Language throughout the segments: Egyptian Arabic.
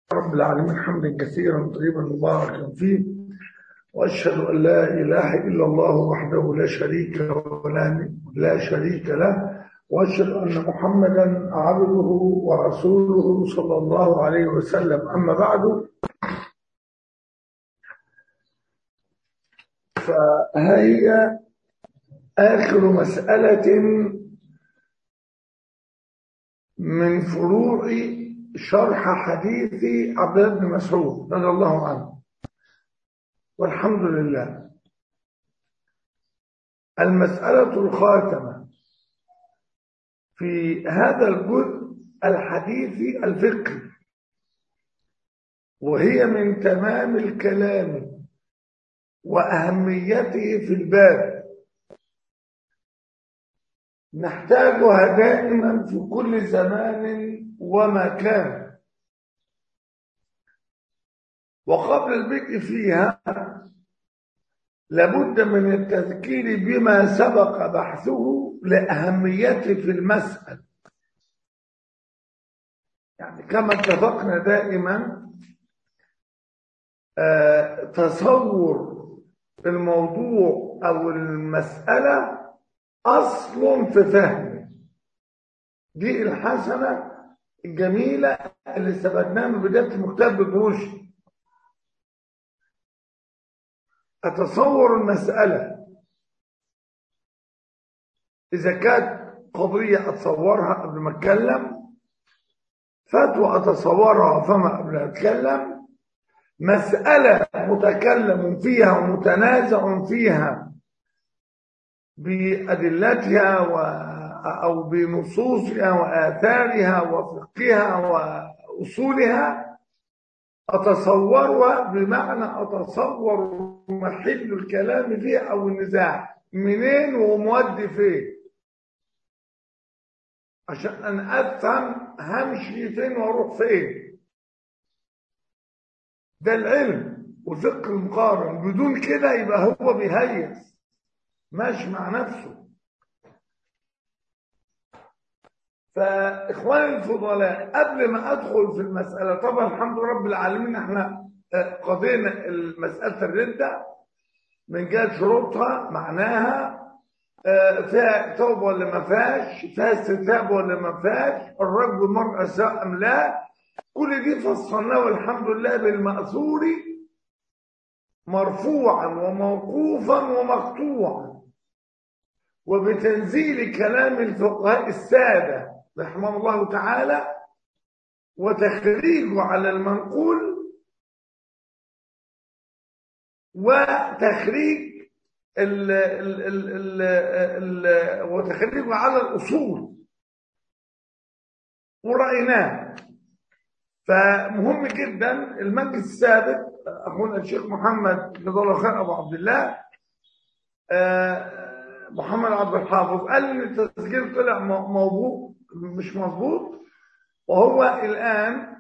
رب العالمين حمدا كثيرا طيبا مباركا فيه وأشهد أن لا إله إلا الله وحده لا شريك له ولا لا شريك له وأشهد أن محمدا عبده ورسوله صلى الله عليه وسلم أما بعد فهي آخر مسألة من فروع شرح حديث عبد الله بن مسعود رضي الله عنه والحمد لله المسألة الخاتمة في هذا الجزء الحديث الفقهي وهي من تمام الكلام وأهميته في الباب نحتاجها دائما في كل زمان ومكان وقبل البدء فيها لابد من التذكير بما سبق بحثه لأهميته في المسألة يعني كما اتفقنا دائما آه تصور الموضوع أو المسألة أصل في فهم دي الحسنة الجميلة اللي استفدناها من بداية المكتب بجروش أتصور المسألة إذا كانت قضية أتصورها قبل ما أتكلم فتوى أتصورها فما قبل ما أتكلم مسألة متكلم فيها ومتنازع فيها بأدلتها و أو بنصوصها وآثارها وفقهها وأصولها أتصورها بمعنى أتصور محل الكلام فيها أو النزاع منين ومودي فين عشان أنا أفهم همشي فين وأروح فين ده العلم والفقه المقارن بدون كده يبقى هو بيهيس ماشي مع نفسه فاخواني الفضلاء قبل ما ادخل في المساله طبعا الحمد لله رب العالمين احنا قضينا مساله الرده من جهه شروطها معناها فيها توبه ولا ما فيهاش فيها استتابه ولا ما فيهاش الرجل والمراه سواء ام لا كل دي فصلناه والحمد لله بالمأثور مرفوعا وموقوفا ومقطوعا وبتنزيل كلام الفقهاء السادة رحمه الله تعالى وتخريجه على المنقول وتخريج ال ال ال ال ال وتخريجه على الأصول ورأيناه فمهم جدا المجلس السابق اخونا الشيخ محمد جزاه الله خير ابو عبد الله محمد عبد الحافظ قال ان التسجيل طلع موضوع مش مظبوط وهو الان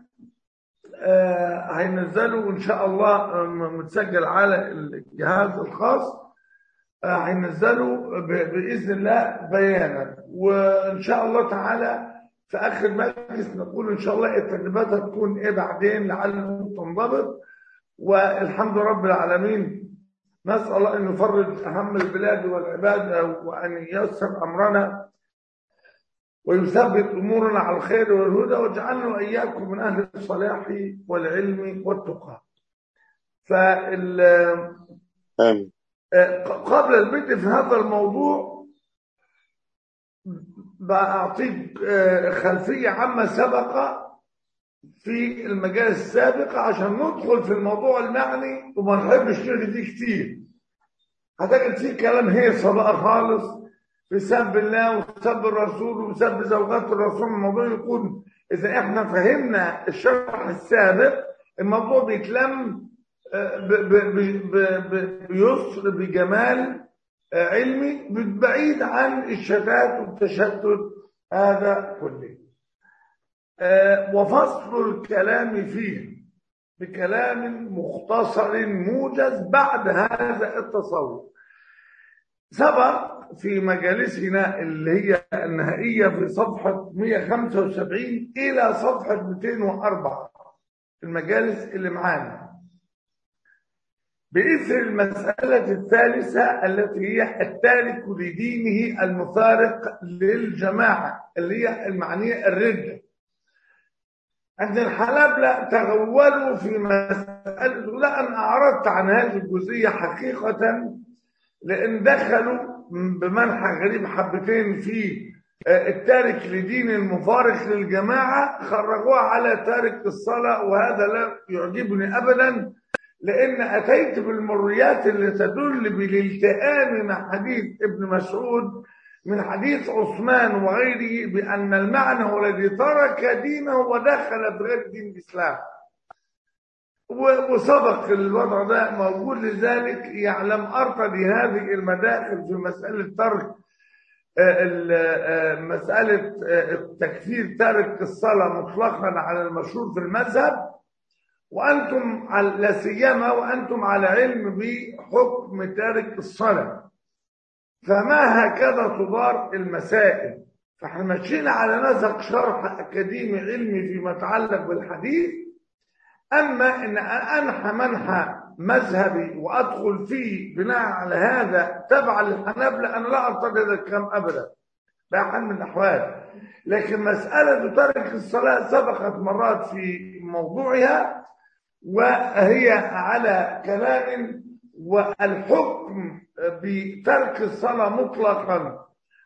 هينزله ان شاء الله متسجل على الجهاز الخاص هينزله باذن الله بيانا وان شاء الله تعالى في اخر المجلس نقول ان شاء الله التدريبات هتكون ايه بعدين لعله تنضبط والحمد لله رب العالمين نسال الله ان يفرج اهم البلاد والعباد وان ييسر امرنا ويثبت امورنا على الخير والهدى واجعلنا واياكم من اهل الصلاح والعلم والتقى. فال آمين قبل البدء في هذا الموضوع بأعطيك خلفية عما سبق في المجال السابق عشان ندخل في الموضوع المعني وما نحبش نرغي فيه كتير هتجد فيه كلام هيصة بقى خالص في سب الله وسب الرسول وسب زوجات الرسول الموضوع يكون إذا إحنا فهمنا الشرح السابق الموضوع بيتلم بيسر بجمال علمي بعيد عن الشتات والتشتت هذا كله وفصل الكلام فيه بكلام مختصر موجز بعد هذا التصور سبق في مجالسنا اللي هي النهائية في صفحة 175 إلى صفحة 204 المجالس اللي معانا بإثر المسألة الثالثة التي هي التارك لدينه المفارق للجماعة اللي هي المعنية الردة عند الحنابلة تغولوا في مسألة لا أنا أعرضت عن هذه الجزئية حقيقة لأن دخلوا بمنحى غريب حبتين في التارك لدين المفارق للجماعة خرجوها على تارك الصلاة وهذا لا يعجبني أبدا لأن أتيت بالمرويات اللي تدل بالالتئام مع حديث ابن مسعود من حديث عثمان وغيره بأن المعنى هو الذي ترك دينه ودخل بغير دين الإسلام وسبق الوضع ده موجود لذلك يعلم أرتدي هذه المداخل في مسألة ترك مسألة تكفير تارك الصلاة مطلقا على المشهور في المذهب وأنتم لا سيما وأنتم على علم بحكم تارك الصلاة فما هكذا تدار المسائل فاحنا ماشيين على نسق شرح أكاديمي علمي فيما يتعلق بالحديث أما إن أنحى منحى مذهبي وأدخل فيه بناء على هذا تبع للحنابلة أنا لا أرتضي هذا الكلام أبدا لا حال من الأحوال لكن مسألة ترك الصلاة سبقت مرات في موضوعها وهي على كلام والحكم بترك الصلاة مطلقا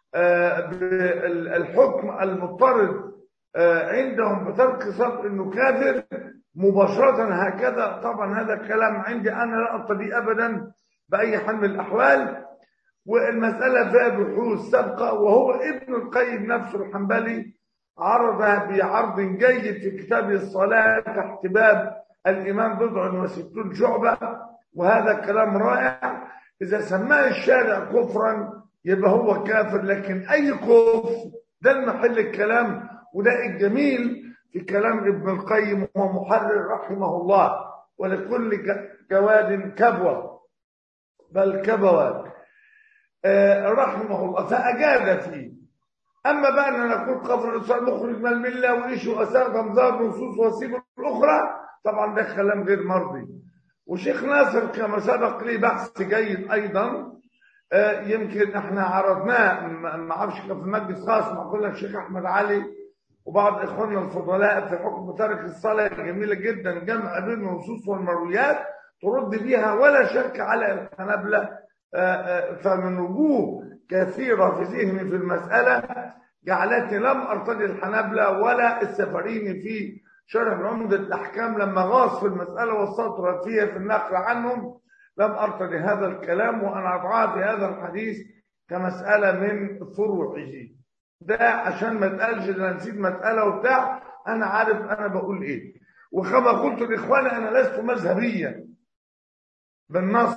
الحكم المضطرد عندهم بترك الصلاة انه كافر مباشرة هكذا طبعا هذا الكلام عندي انا لا ارتضي ابدا باي حال من الاحوال والمسألة فيها بحوث سابقة وهو ابن القيم نفسه الحنبلي عرضها بعرض جيد في كتاب الصلاة تحت باب الإمام بضع وستون شعبة وهذا كلام رائع إذا سماه الشارع كفرا يبقى هو كافر لكن أي كفر ده المحل الكلام وده الجميل في كلام ابن القيم وهو محرر رحمه الله ولكل جواد كبوة بل كبوات آه رحمه الله فأجاد فيه أما بقى أن نقول قبر الإنسان مخرج من الملة وإيش وأستخدم ظاهر نصوص وسيب الأخرى طبعا ده كلام غير مرضي وشيخ ناصر كما سبق لي بحث جيد ايضا آه يمكن احنا عرضناه ما اعرفش كان في مجلس خاص مع قلنا الشيخ احمد علي وبعض اخواننا الفضلاء في حكم ترك الصلاه جميله جدا جمع بين النصوص والمرويات ترد بها ولا شك على الحنابله آه فمن وجوه كثيره في ذهني في المساله جعلتني لم ارتضي الحنابله ولا السفريني في شرح عمدة الأحكام لما غاص في المسألة والسطر فيها في النقل عنهم لم أرتضي هذا الكلام وأنا أضعها في هذا الحديث كمسألة من فروعه ده عشان ما تقالش أنا نسيت مسألة وبتاع أنا عارف أنا بقول إيه وكما قلت لإخواني أنا لست مذهبيا بالنص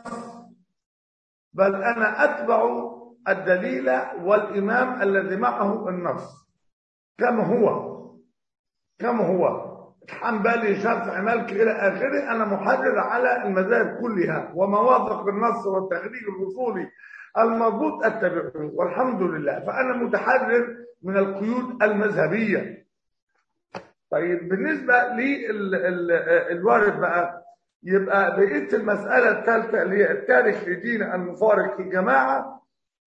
بل أنا أتبع الدليل والإمام الذي معه النص كما هو كما هو حنبلي شافعي مالك الى اخره انا محرر على المذاهب كلها وما وافق النص والتخريج الاصولي المضبوط اتبعه والحمد لله فانا متحرر من القيود المذهبيه طيب بالنسبه للوارد بقى يبقى بقيه المساله الثالثه اللي هي التارك لدين المفارق للجماعه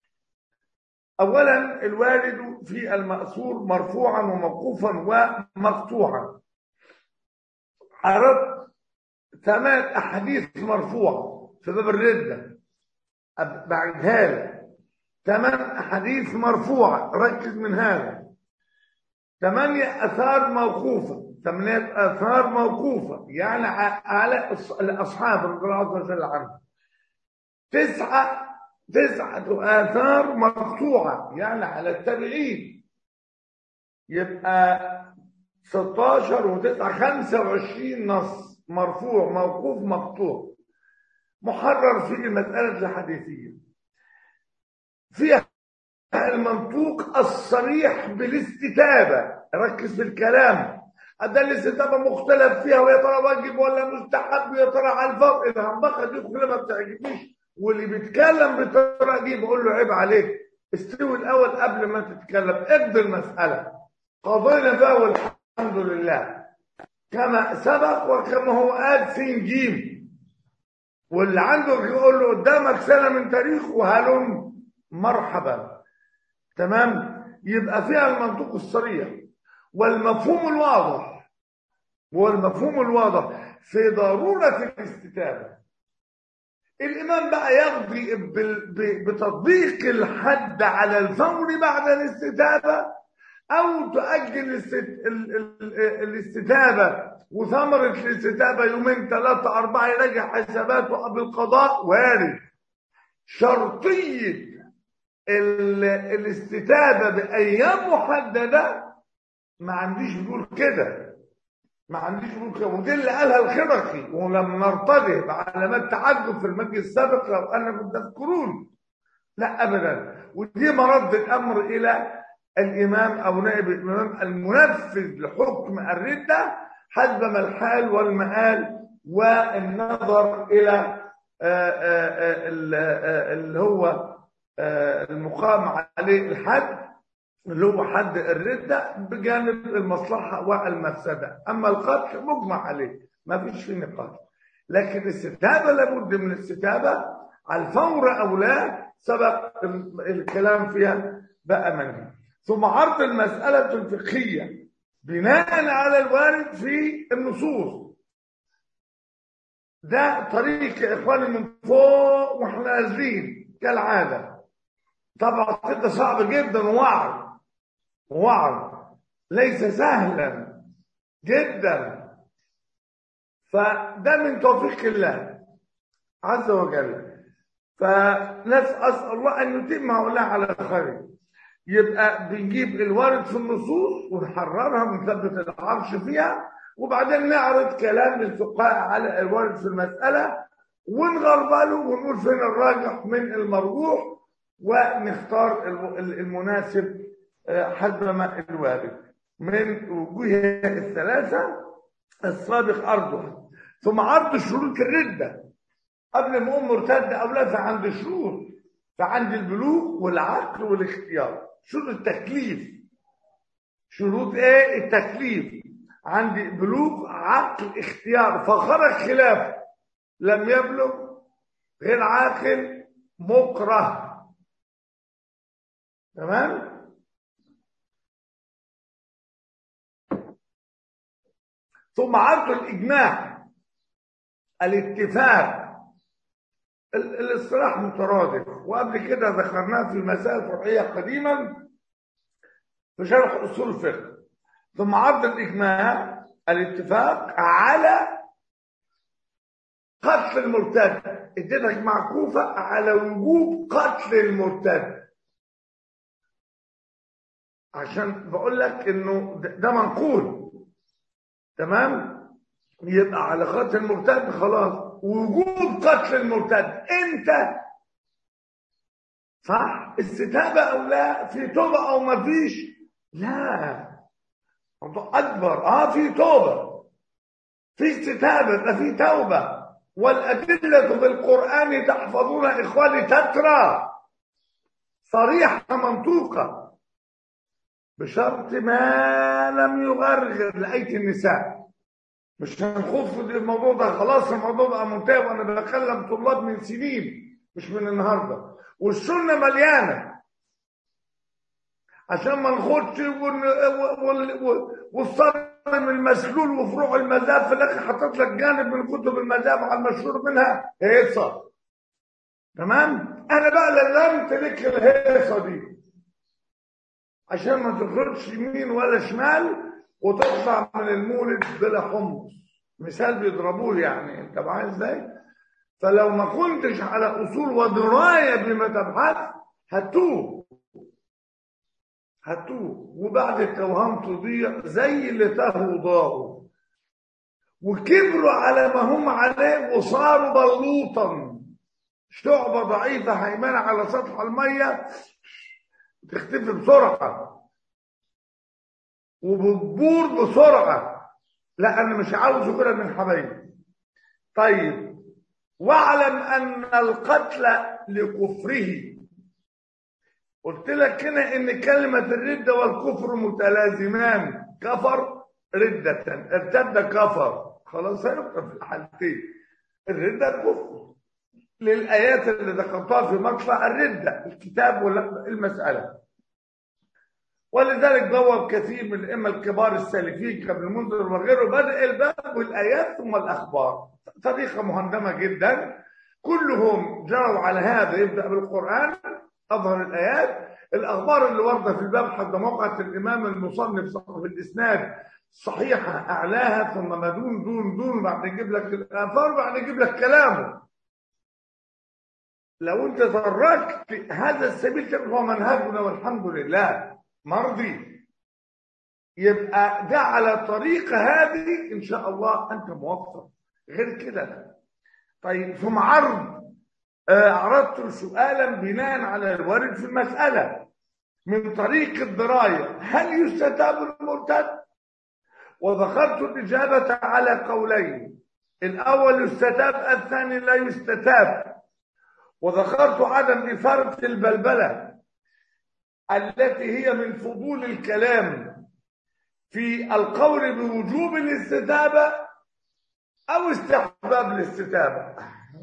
اولا الوارد في المأثور مرفوعا وموقوفا ومقطوعا عرضت ثمان احاديث مرفوعه في باب الرده بعدها لك ثمان احاديث مرفوعه ركز من هذا ثمانية آثار موقوفة ثمانية آثار موقوفة يعني على الأصحاب رضي الله عز وجل عنهم تسعة تسعة آثار مقطوعة يعني على التابعين يبقى 16 و9 25 نص مرفوع موقوف مقطوع محرر في المسألة الحديثية فيها المنطوق الصريح بالاستتابة ركز في الكلام ده الاستتابة مختلف فيها ويا ترى واجب ولا مستحب ويا ترى على الفرق الهمبقة دي كلها ما بتعجبنيش واللي بيتكلم بالطريقة دي بقول له عيب عليك استوي الأول قبل ما تتكلم اقضي المسألة قضينا بقى والحمد لله كما سبق وكما هو قال سين جيم واللي عنده يقول له قدامك سنة من تاريخ وهلم مرحبا تمام يبقى فيها المنطوق الصريح والمفهوم الواضح والمفهوم الواضح في ضرورة الاستتابة الإمام بقى يقضي بتطبيق الحد على الفور بعد الاستتابة أو تؤجل الاستتابة وثمرة الاستتابة يومين ثلاثة أربعة يراجع حساباته قبل القضاء وارد شرطية الاستتابة بأيام محددة ما عنديش بيقول كده ما عنديش بيقول كده ودي اللي قالها الخرقي ولم نرتضي بعلامات تعجب في المجلس السابق لو أنكم تذكرون لا أبدا ودي مرد الأمر إلى الإمام أو نائب الإمام المنفذ لحكم الردة حسب ما الحال والمآل والنظر إلى اللي هو المقام عليه الحد اللي هو حد الردة بجانب المصلحة والمفسدة أما القتل مجمع عليه ما فيش فيه نقاش لكن الاستتابة لابد من الاستتابة على الفور أو لا سبق الكلام فيها بقى منه ثم عرض المسألة الفقهية بناء على الوارد في النصوص ده طريق يا إخواني من فوق وإحنا نازلين كالعادة طبعا كده صعب جدا ووعر ووعر ليس سهلا جدا فده من توفيق الله عز وجل فنسأل الله أن يتم هؤلاء على خير يبقى بنجيب الوارد في النصوص ونحررها ونثبت العرش فيها وبعدين نعرض كلام الفقهاء على الوارد في المسألة ونغربله ونقول فين الراجح من المرجوح ونختار المناسب حسب ما الوارد من وجوهها الثلاثة السابق أرضها ثم عرض شروط الردة قبل ما أقوم مرتد أو لا فعندي شروط فعندي البلوغ والعقل والاختيار شروط التكليف شروط ايه التكليف عندي بلوغ عقل اختيار فخرج خلاف لم يبلغ غير عاقل مكره تمام ثم عرض الاجماع الاتفاق الاصطلاح مترادف وقبل كده ذكرناه في المسائل الفرعيه قديما في شرح اصول الفقه ثم عرض الاجماع الاتفاق على قتل المرتد اديتك معكوفه على وجوب قتل المرتد عشان بقول لك انه ده منقول تمام يبقى على قتل المرتد خلاص وجوب قتل المرتد امتى صح استتابة او لا في توبة او ما فيش لا موضوع اكبر اه في توبة في استتابة يبقى في توبة والأدلة بالقرآن تحفظون إخواني تترى صريحة منطوقة بشرط ما لم يغرغر لآية النساء مش هنخوض في الموضوع ده خلاص الموضوع بقى منتهي وانا بكلم طلاب من سنين مش من النهارده والسنه مليانه عشان ما ناخدش والصارم المسلول وفروع المذاهب في الاخر حطيت لك جانب من كتب المذاهب على المشهور منها هيصه تمام انا بقى لزمت لك الهيصه دي عشان ما تخرجش يمين ولا شمال وتطلع من المولد بلا حمص مثال بيضربوه يعني انت معايا ازاي فلو ما كنتش على اصول ودرايه بما تبحث هتوه هتوه وبعد التوهان تضيع زي اللي تهوا ضاعوا وكبروا على ما هم عليه وصاروا بلوطا شعبة ضعيفة هيمنة على سطح المية تختفي بسرعة وبتبور بسرعة لا أنا مش عاوزه كده من حبايبي طيب واعلم أن القتل لكفره قلت لك هنا ان كلمة الردة والكفر متلازمان كفر ردة ارتد كفر خلاص هيبقى في الحالتين الردة كفر للآيات اللي ذكرتها في مقطع الردة الكتاب ولا المسألة ولذلك بوب كثير من الأئمة الكبار السالفين كابن المنذر وغيره بدأ الباب بالآيات ثم الأخبار طريقة مهندمة جدا كلهم جروا على هذا يبدأ بالقرآن أظهر الآيات الأخبار اللي واردة في الباب حد موقعة الإمام المصنف صاحب الإسناد صحيحة أعلاها ثم ما دون دون دون بعد يجيب لك الآثار بعد يجيب لك كلامه لو أنت تركت هذا السبيل هو منهجنا والحمد لله مرضي يبقى ده على طريق هذه إن شاء الله أنت موفق غير كده لا طيب ثم عرض عرضت سؤالا بناء على الوارد في المسألة من طريق الدراية هل يستتاب المرتد وذكرت الإجابة على قولين الأول يستتاب الثاني لا يستتاب وذكرت عدم إثارة البلبلة التي هي من فضول الكلام في القول بوجوب الاستتابة أو استحباب الاستتابة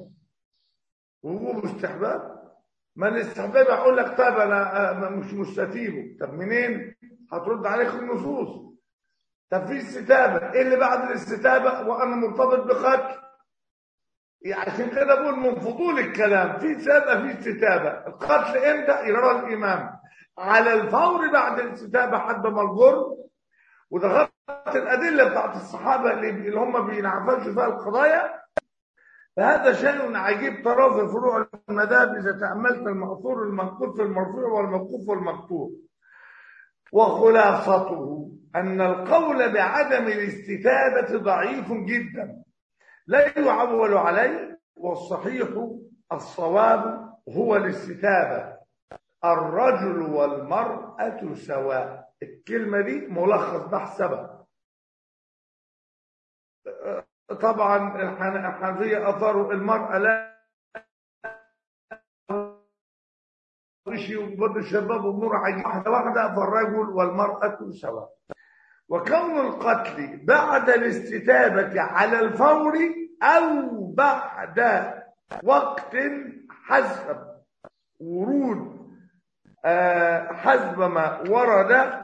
وجوب استحباب ما الاستحباب اقول لك طيب انا مش مستتيبه طب منين هترد عليك النصوص طب في استتابه ايه اللي بعد الاستتابه وانا مرتبط بقتل يعني عشان كده بقول من فضول الكلام في سابقه في استتابه القتل امتى يرى الامام على الفور بعد الاستتابه حد ما الجرم ودخلت الادله بتاعت الصحابه اللي هم بينعفشوا فيها القضايا فهذا شيء عجيب ترى في فروع المذاهب اذا تاملت المأثور المنقول في المرفوع والموقوف والمقطوع وخلاصته ان القول بعدم الاستتابه ضعيف جدا لا يعول عليه والصحيح الصواب هو الاستتابه الرجل والمراه سواء الكلمه دي ملخص بحث سبق طبعا الحنفية أثروا المرأة لا شيء وبرضه الشباب والنور عجيب واحدة واحدة فالرجل والمرأة سواء وكون القتل بعد الاستتابة على الفور أو بعد وقت حسب ورود حسب ما ورد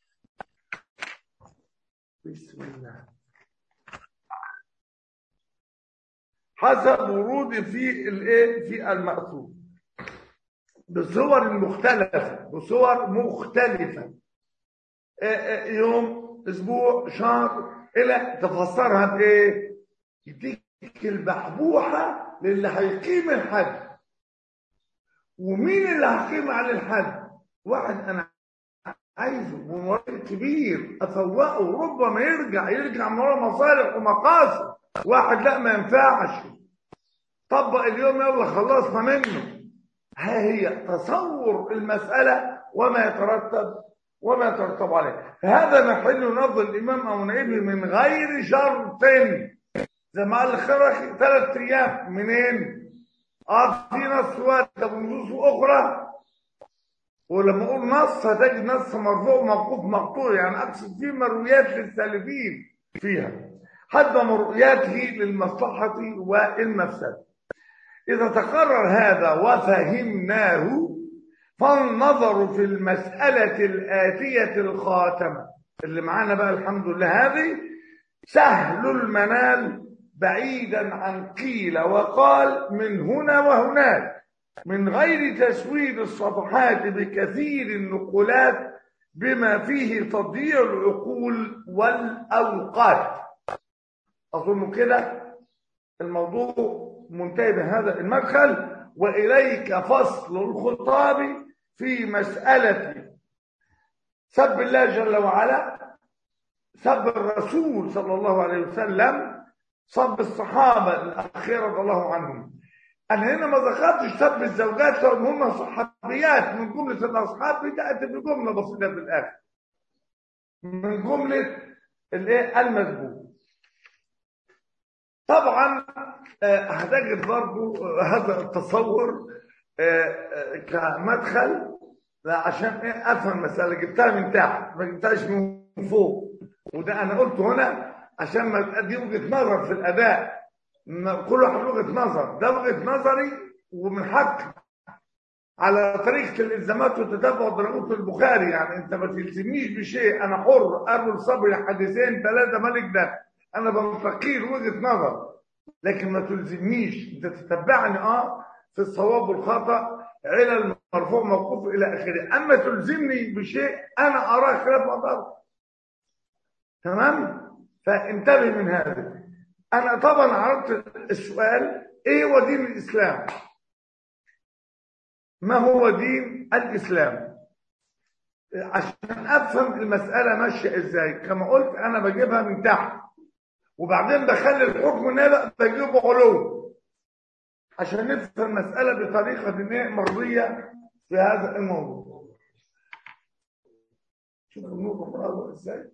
بسم الله حسب ورود في الايه في المأثور بصور مختلفة بصور مختلفة يوم اسبوع شهر الى تفسرها بايه يديك البحبوحة للي هيقيم الحد ومين اللي هيقيم على الحد واحد انا عايزه ومريض كبير افوقه ربما يرجع يرجع من ورا مصالح ومقاصد واحد لا ما ينفعش طبق اليوم يلا خلصنا منه ها هي تصور المسألة وما يترتب وما يترتب عليه هذا محل نظر الإمام أو نائبه من غير شرط زي ما قال الخرخي ثلاث أيام منين؟ اه في نص واحد ونصوص أخرى ولما أقول نص هتجد نص مرفوع موقوف مقطوع يعني أقصد فيه مرويات للسالفين فيها حد مرؤياته للمصلحة والمفسدة إذا تقرر هذا وفهمناه فالنظر في المسألة الآتية الخاتمة اللي معانا بقى الحمد لله هذه سهل المنال بعيدا عن قيل وقال من هنا وهناك من غير تسويد الصفحات بكثير النقولات بما فيه تضييع العقول والأوقات أظن كده الموضوع منتهي بهذا المدخل وإليك فصل الخطاب في مسألة سب الله جل وعلا سب الرسول صلى الله عليه وسلم سب الصحابة الأخيرة رضي الله عنهم أنا هنا ما ذكرتش سب الزوجات لأن هم صحابيات من جملة الأصحاب بتأتي بجملة بسيطة في الآخر من جملة الإيه المذبوح طبعا هتجد برضو هذا التصور كمدخل عشان ايه افهم المساله جبتها من تحت ما جبتهاش من فوق وده انا قلته هنا عشان ما تبقى دي وجهه نظر في الاداء ما كل واحد له وجهه نظر ده وجهه نظري ومن حق على طريقه الالزامات وتتبع ضرورة البخاري يعني انت ما تلزمنيش بشيء انا حر ارمي صبري حديثين ثلاثه مالك ده انا بنتقيل وجهه نظر لكن ما تلزمنيش انت تتبعني اه في الصواب والخطا علل مرفوع موقوف الى اخره اما تلزمني بشيء انا اراه خلاف مضر تمام فانتبه من هذا انا طبعا عرضت السؤال ايه هو دين الاسلام ما هو دين الاسلام عشان افهم المساله ماشيه ازاي كما قلت انا بجيبها من تحت وبعدين بخلي الحكم نبأ بجيبه علو عشان نفهم المسألة بطريقة مرضية في هذا الموضوع شوف النور منور ازاي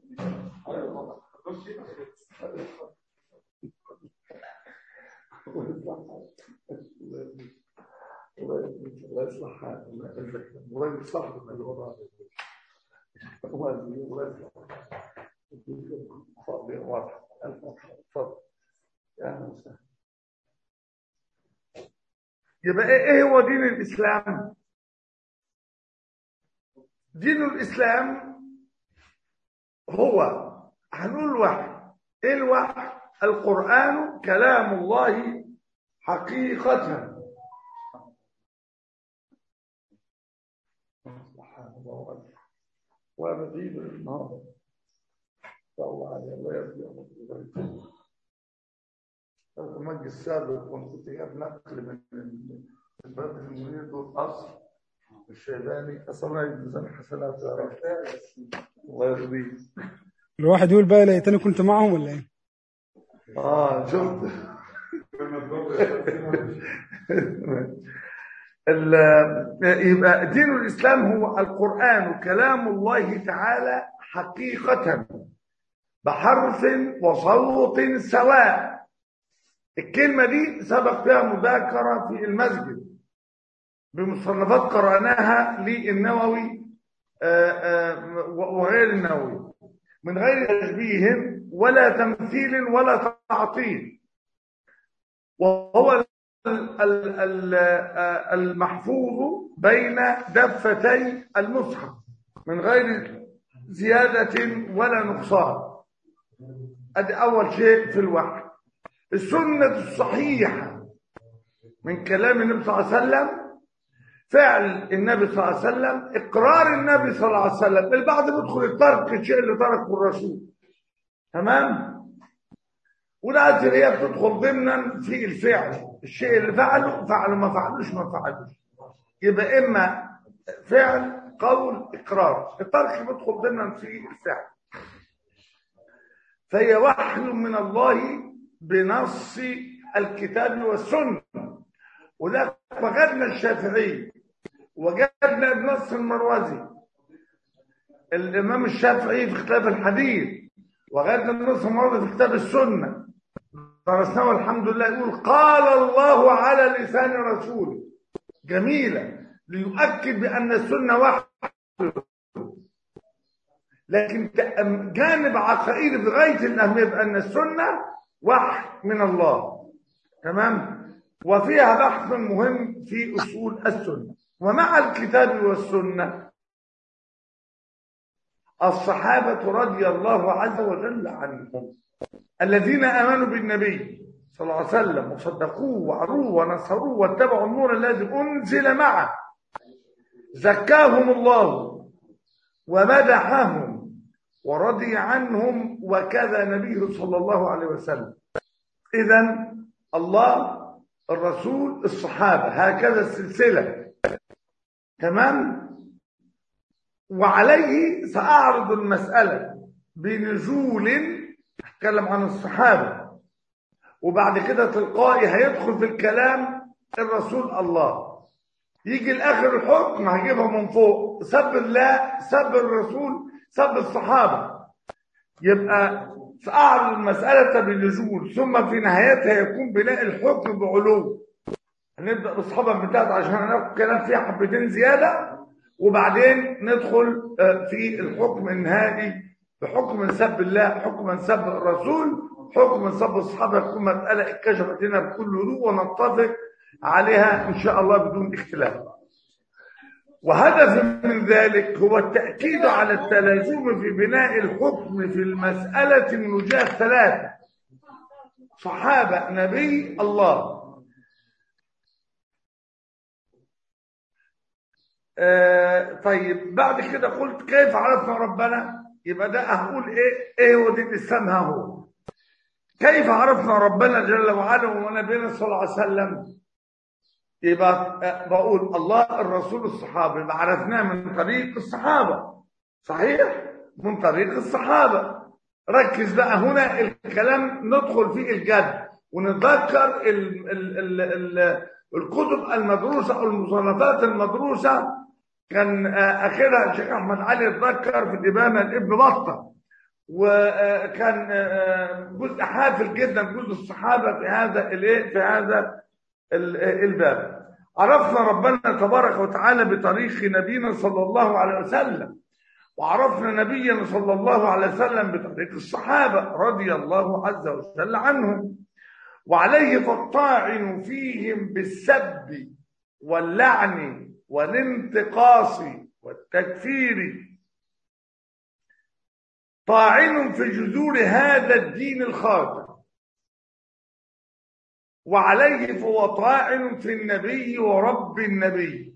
الله يصلح الله يصلح الله يصلح واضح اتفضل يبقى ايه هو دين الاسلام دين الاسلام هو هنقول وحي ايه الوحي القران كلام الله حقيقه ونجيب النار الله عليه الله يرضي المجلس السابق كنت جايب نقل من البلد المنير دول اصل الشيباني اصلا يجزم حسنات يا رب الله يرضيه الواحد يقول بقى ليتني كنت معهم ولا ايه؟ اه شفت يبقى دين الاسلام هو القران كلام الله تعالى حقيقه بحرف وصوت سواء الكلمة دي سبق فيها مذاكرة في المسجد بمصنفات قرأناها للنووي وغير النووي من غير تشبيه ولا تمثيل ولا تعطيل وهو المحفوظ بين دفتي المصحف من غير زيادة ولا نقصان ادي اول شيء في الوحي السنة الصحيحة من كلام النبي صلى الله عليه وسلم فعل النبي صلى الله عليه وسلم اقرار النبي صلى الله عليه وسلم البعض بيدخل الترك الشيء اللي تركه الرسول تمام وده هي بتدخل ضمنا في الفعل الشيء اللي فعله فعله ما فعلوش ما فعلوش يبقى اما فعل قول اقرار الترك بيدخل ضمنا في الفعل فهي وحي من الله بنص الكتاب والسنة وده وجدنا الشافعي وجدنا بنص المروزي الإمام الشافعي في كتاب الحديث وجدنا النص المروزي في كتاب السنة درسناه الحمد لله يقول قال الله على لسان رسوله جميلة ليؤكد بأن السنة وحي لكن جانب عقائدي بغاية الأهمية بأن السنة وحي من الله تمام وفيها بحث مهم في أصول السنة ومع الكتاب والسنة الصحابة رضي الله عز وجل عنهم الذين آمنوا بالنبي صلى الله عليه وسلم وصدقوه وعروه ونصروه واتبعوا النور الذي أنزل معه زكاهم الله ومدحهم ورضي عنهم وكذا نبيه صلى الله عليه وسلم إذا الله الرسول الصحابة هكذا السلسلة تمام وعليه سأعرض المسألة بنزول أتكلم عن الصحابة وبعد كده تلقائي هيدخل في الكلام الرسول الله يجي الآخر الحكم هجيبها من فوق سب الله سب الرسول سب الصحابة يبقى سأعرض المسألة بالنزول ثم في نهايتها يكون بناء الحكم بعلو هنبدأ بالصحابة بتاعت عشان ناخد كلام فيها حبتين زيادة وبعدين ندخل في الحكم النهائي بحكم سب الله حكم سب الرسول حكم سب الصحابة تكون مسألة اتكشفت لنا بكل هدوء ونتفق عليها إن شاء الله بدون اختلاف وهدف من ذلك هو التأكيد على التلازم في بناء الحكم في المسألة من وجهة ثلاثة صحابة نبي الله آه طيب بعد كده قلت كيف عرفنا ربنا يبقى ده هقول ايه ايه هو دين الاسلام ها هو كيف عرفنا ربنا جل وعلا ونبينا صلى الله عليه وسلم يبقى بقول الله الرسول الصحابة يبقى عرفناه من طريق الصحابة صحيح من طريق الصحابة ركز بقى هنا الكلام ندخل فيه الجد ونتذكر ال ال ال ال الكتب المدروسة أو المصنفات المدروسة كان آخرها الشيخ أحمد علي اتذكر في الإمامة الابن بطة وكان جزء حافل جدا جزء الصحابة في هذا الايه في هذا الباب عرفنا ربنا تبارك وتعالى بطريق نبينا صلى الله عليه وسلم وعرفنا نبينا صلى الله عليه وسلم بطريق الصحابة رضي الله عز وجل عنهم وعليه فالطاعن فيهم بالسب واللعن والانتقاص والتكفير طاعن في جذور هذا الدين الخاطئ وعليه فهو طاعن في النبي ورب النبي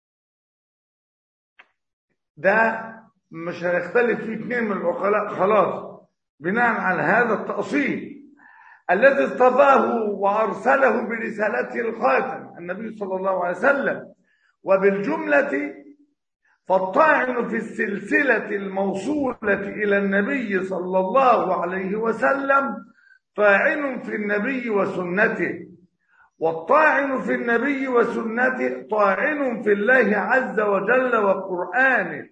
ده مش هنختلف فيه اثنين من العقلاء خلاص بناء على هذا التأصيل الذي اصطفاه وأرسله برسالته الخاتم النبي صلى الله عليه وسلم وبالجملة فالطاعن في السلسلة الموصولة إلى النبي صلى الله عليه وسلم طاعن في النبي وسنته والطاعن في النبي وسنته طاعن في الله عز وجل وقرآنه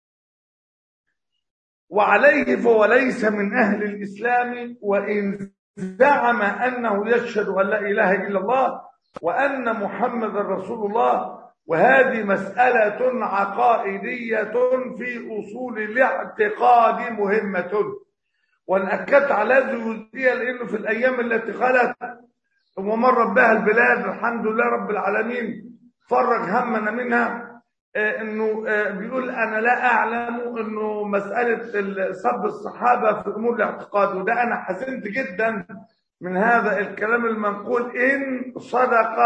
وعليه فهو ليس من أهل الإسلام وإن زعم أنه يشهد أن لا إله إلا الله وأن محمد رسول الله وهذه مسألة عقائدية في أصول الاعتقاد مهمة وأنا أكدت على هذه الجزئية لأنه في الأيام التي خلت ومر بها البلاد الحمد لله رب العالمين فرج همنا منها انه بيقول انا لا اعلم انه مساله سب الصحابه في امور الاعتقاد وده انا حزنت جدا من هذا الكلام المنقول ان صدق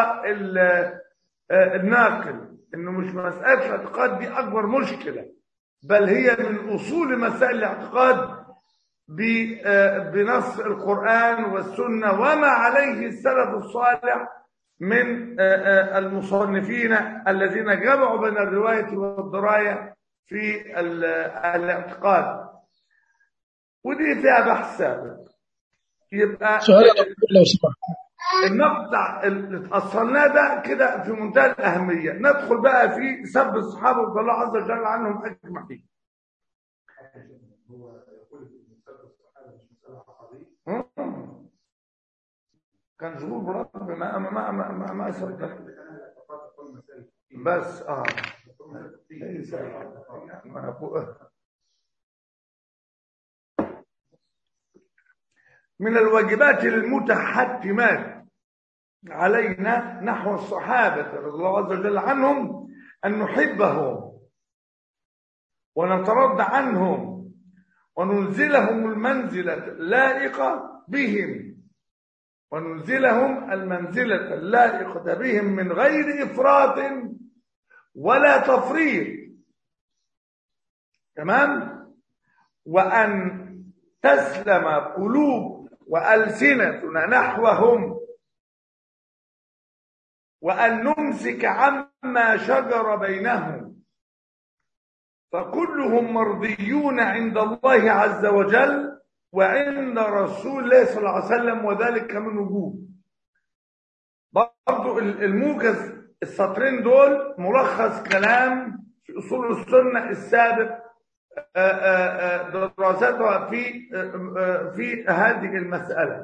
الناقل انه مش مساله الاعتقاد دي اكبر مشكله بل هي من اصول مسائل الاعتقاد بنص القران والسنه وما عليه السلف الصالح من المصنفين الذين جمعوا بين الروايه والدرايه في الاعتقاد ودي فيها بحث سابق يبقى سؤال لو سمحت المقطع اللي اتأصلناه ده كده في منتهى الأهمية ندخل بقى في سب الصحابة رضي الله عز وجل عنهم أجمعين كان ظهور رب ما ما ما ما ما, ما صدق بس اه ليس ما من الواجبات المتحتمات علينا نحو الصحابة رضي الله عز وجل عنهم أن نحبهم ونترد عنهم وننزلهم المنزلة اللائقة بهم وننزلهم المنزلة اللائقة بهم من غير إفراط ولا تفريط تمام وأن تسلم قلوب وألسنتنا نحوهم وأن نمسك عما شجر بينهم فكلهم مرضيون عند الله عز وجل وعند رسول الله صلى الله عليه وسلم وذلك من وجوه برضو الموجز السطرين دول ملخص كلام في أصول السنة السابق دراستها في في هذه المسألة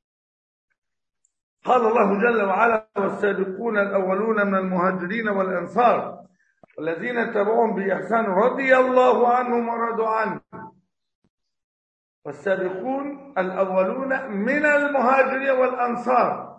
قال الله جل وعلا والسابقون الأولون من المهاجرين والأنصار والذين تبعهم بإحسان رضي الله عنهم ورضوا عنه والسابقون الأولون من المهاجرين والأنصار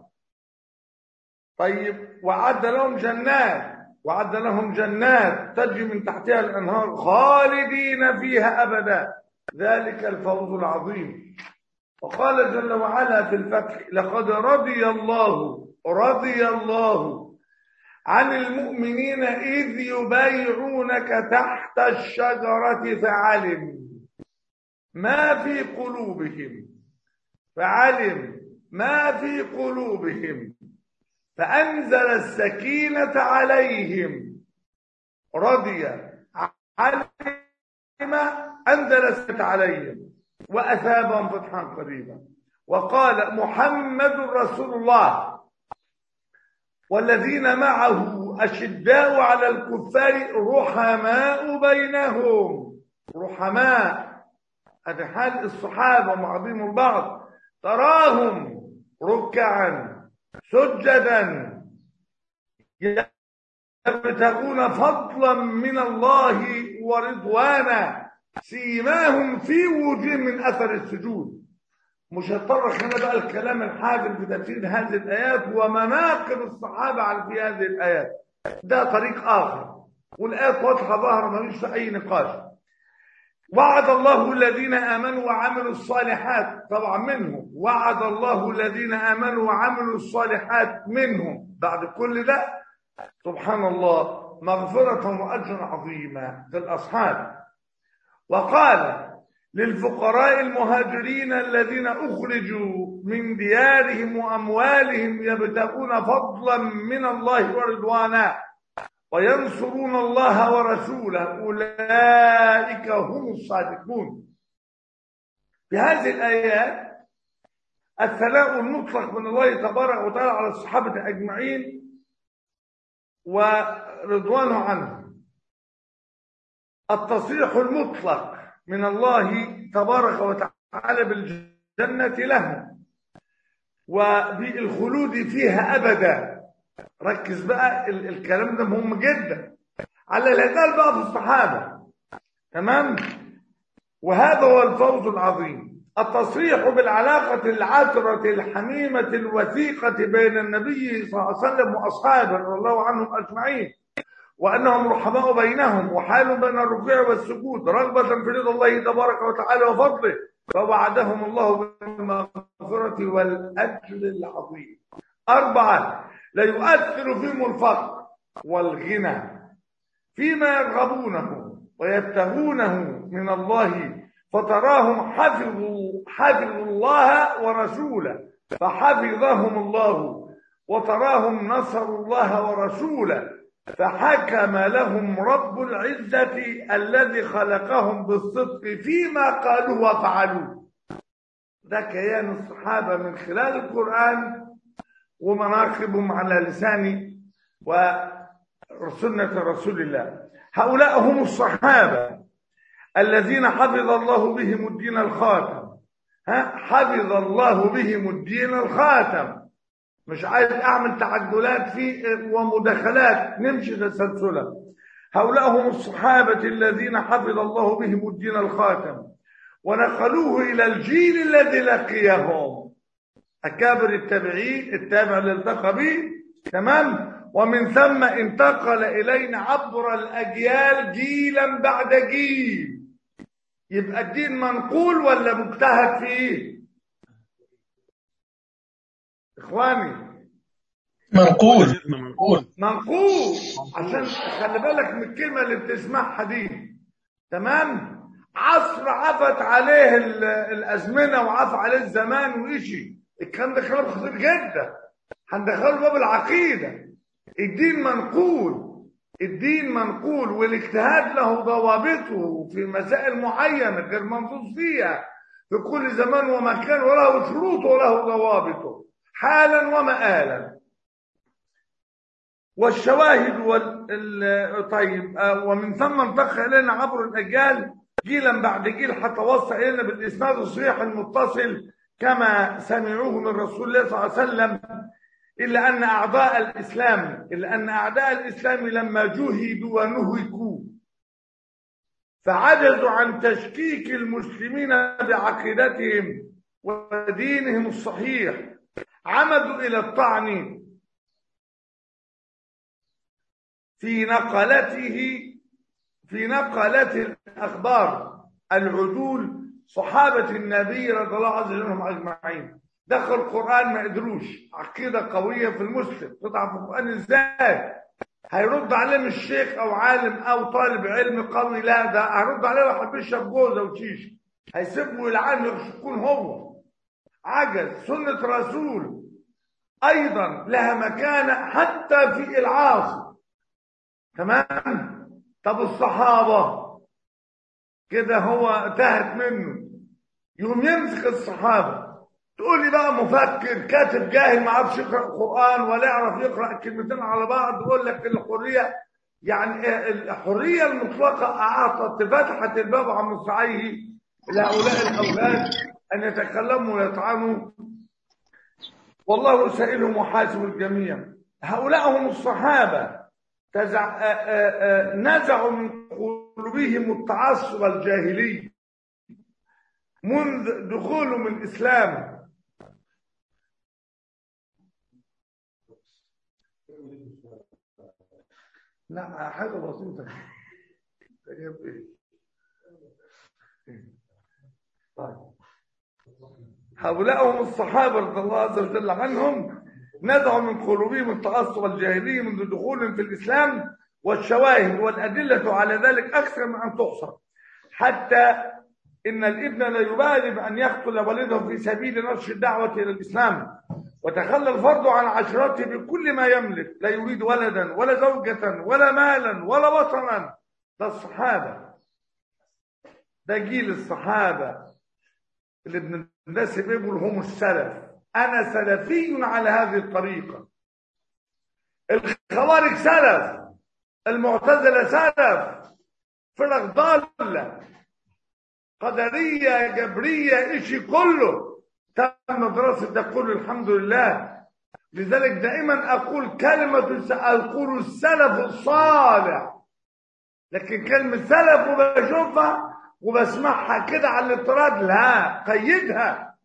طيب وعد لهم جنات وعد لهم جنات تجري من تحتها الأنهار خالدين فيها أبدا ذلك الفوز العظيم وقال جل وعلا في الفتح لقد رضي الله رضي الله عن المؤمنين إذ يبايعونك تحت الشجرة فعلم ما في قلوبهم فعلم ما في قلوبهم فأنزل السكينة عليهم رضي علم أنزل السكينة عليهم وأثابهم فتحا قريبا وقال محمد رسول الله والذين معه أشداء على الكفار رحماء بينهم رحماء هذا حال الصحابة معظم البعض تراهم ركعا سجدا يبتغون فضلا من الله ورضوانا سيماهم في وجوه من اثر السجود مش هتطرق هنا بقى الكلام الحاجر في تفسير هذه الايات ومناقب الصحابه على في هذه الايات ده طريق اخر والايات واضحه ظاهره ماليش في اي نقاش وعد الله الذين امنوا وعملوا الصالحات طبعا منهم وعد الله الذين امنوا وعملوا الصالحات منهم بعد كل ده سبحان الله مغفرة وأجرا عظيما للأصحاب وقال للفقراء المهاجرين الذين أخرجوا من ديارهم وأموالهم يبتغون فضلا من الله ورضوانا وينصرون الله ورسوله أولئك هم الصادقون في هذه الآيات الثناء المطلق من الله تبارك وتعالى على الصحابة أجمعين ورضوانه عنهم التصريح المطلق من الله تبارك وتعالى بالجنة لهم وبالخلود فيها أبدا ركز بقى ال الكلام ده مهم جدا على الهدال بقى في الصحابة تمام وهذا هو الفوز العظيم التصريح بالعلاقة العطرة الحميمة الوثيقة بين النبي صلى الله عليه وسلم وأصحابه رضي الله عنهم أجمعين وأنهم رحماء بينهم وحال بين الركوع والسجود رغبة في رضا الله تبارك وتعالى وفضله فوعدهم الله بالمغفرة والأجر العظيم أربعة لا يؤثر فيهم الفقر والغنى فيما يرغبونه ويبتغونه من الله فتراهم حفظوا حفظوا الله ورسوله فحفظهم الله وتراهم نصروا الله ورسوله فحكم لهم رب العزة الذي خلقهم بالصدق فيما قالوا وفعلوا ده كيان الصحابة من خلال القرآن ومناقبهم على لسان وسنة رسول الله هؤلاء هم الصحابة الذين حفظ الله بهم الدين الخاتم ها حفظ الله بهم الدين الخاتم مش عايز اعمل تعدلات فيه ومداخلات نمشي تسلسلا هؤلاء هم الصحابة الذين حفظ الله بهم الدين الخاتم ونقلوه إلى الجيل الذي لقيهم أكابر التابعين التابع اللي التقى به تمام ومن ثم انتقل إلينا عبر الأجيال جيلا بعد جيل يبقى الدين منقول ولا مجتهد فيه إخواني منقول منقول منقول عشان خلي بالك من الكلمة اللي بتسمعها دي تمام عصر عفت عليه ال- الأزمنة وعفى عليه الزمان وإشي الكلام ده كلام خطير جدا هندخله باب العقيدة الدين منقول الدين منقول والاجتهاد له ضوابطه في مسائل معينة غير منصوص فيها في كل زمان ومكان وله شروطه وله ضوابطه حالا ومآلا والشواهد وال... ال- طيب آه، ومن ثم انتقل الينا عبر الاجيال جيلا بعد جيل حتى وصل الينا بالاسناد الصحيح المتصل كما سمعوه من رسول الله صلى الله عليه وسلم الا ان اعداء الاسلام الا ان اعداء الاسلام لما جهدوا ونهكوا فعجزوا عن تشكيك المسلمين بعقيدتهم ودينهم الصحيح عمدوا إلى الطعن في نقلته في نقلة الأخبار العدول صحابة النبي رضي الله عز وجل عنهم أجمعين دخل القرآن ما قدروش عقيدة قوية في المسلم تضعف القرآن ازاي هيرد عليهم الشيخ أو عالم أو طالب علم قوي لا ده هيرد عليه واحد بيشرب جوزة وشيش هيسيبه يلعن يكون هو عجز سنة رسول أيضا لها مكانة حتى في العاصي تمام طب الصحابة كده هو تهت منه يقوم يمسك الصحابة تقول لي بقى مفكر كاتب جاهل ما عرفش يقرأ القرآن ولا يعرف يقرأ كلمتين على بعض يقول لك الحرية يعني الحرية المطلقة أعطت فتحت الباب عن مصراعيه لهؤلاء الأولاد أن يتكلموا ويطعنوا والله سائلهم وحاسب الجميع هؤلاء هم الصحابة تزع... آآ آآ نزعوا من قلوبهم التعصب الجاهلي منذ دخولهم الإسلام لا حاجة بسيطة طيب هؤلاء هم الصحابة رضي الله عز وجل عنهم نزعوا من قلوبهم التعصب الجاهلي منذ دخولهم في الإسلام والشواهد والأدلة على ذلك أكثر من أن تحصى حتى إن الابن لا يبالي بأن يقتل والده في سبيل نشر الدعوة إلى الإسلام وتخلى الفرد عن عشرته بكل ما يملك لا يريد ولدا ولا زوجة ولا مالا ولا وطنا ده الصحابة ده جيل الصحابة اللي ابن الناس بيقول هم السلف أنا سلفي على هذه الطريقة الخوارج سلف المعتزلة سلف فرق ضالة قدرية جبرية إشي كله تم دراسة ده كله الحمد لله لذلك دائما أقول كلمة أقول السلف الصالح لكن كلمة سلف وبشوفها وبسمعها كده على الاضطراد لا قيدها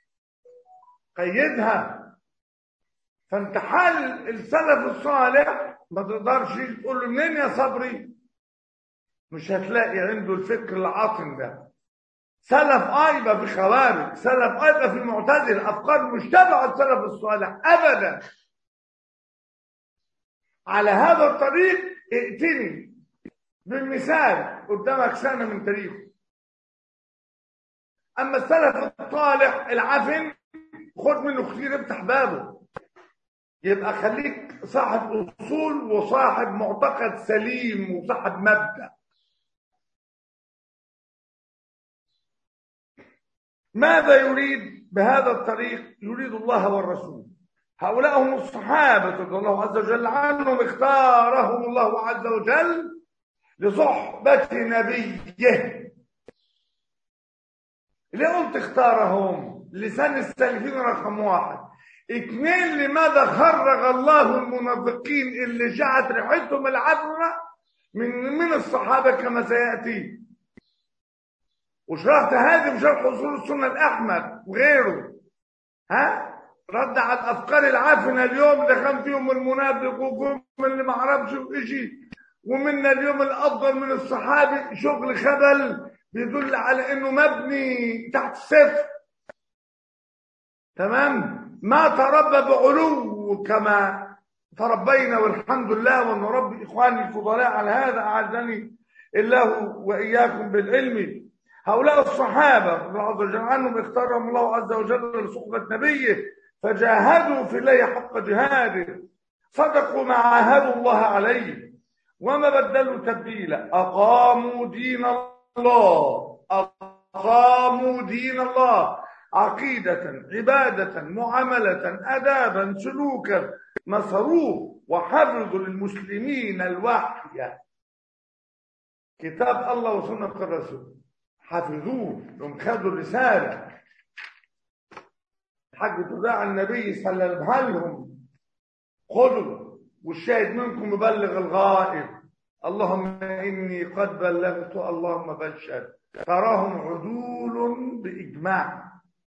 قيدها فانت حال السلف الصالح ما تقدرش تقول له منين يا صبري مش هتلاقي عنده الفكر العاطن ده سلف اه يبقى في خوارج سلف اه يبقى في المعتزله افكار مش تبع السلف الصالح ابدا على هذا الطريق ائتني بالمثال قدامك سنه من تاريخه اما السلف الصالح العفن خد منه كتير افتح بابه يبقى خليك صاحب اصول وصاحب معتقد سليم وصاحب مبدا ماذا يريد بهذا الطريق يريد الله والرسول هؤلاء هم الصحابة رضي الله عز وجل عنهم اختارهم الله عز وجل لصحبة نبيه ليه قلت اختارهم لسان السالفين رقم واحد اثنين لماذا خرج الله المنافقين اللي جاءت ريحتهم العذرة من من الصحابة كما سيأتي وشرحت هذه بشرح اصول السنه الاحمد وغيره ها رد على الافكار العافنه اليوم اللي كان فيهم المنافق وجم اللي ما اعرفش ايشي ومنا اليوم الافضل من الصحابي شغل خبل بيدل على انه مبني تحت الصفر تمام ما تربى بعلو كما تربينا والحمد لله ونربي اخواني الفضلاء على هذا اعزني الله واياكم بالعلم هؤلاء الصحابة الله عز وجل عنهم اختارهم الله عز وجل لصحبة نبيه فجاهدوا في الله حق جهاده صدقوا ما عاهدوا الله عليه وما بدلوا تبديلا أقاموا دين الله أقاموا دين الله عقيدة عبادة معاملة أدابا سلوكا نصروه وحفظوا للمسلمين الوحي كتاب الله وسنة الرسول حفظوه لهم خدوا الرسالة حق تداعى النبي صلى الله عليه وسلم خذوا والشاهد منكم يبلغ الغائب اللهم إني قد بلغت اللهم بشر تراهم عدول بإجماع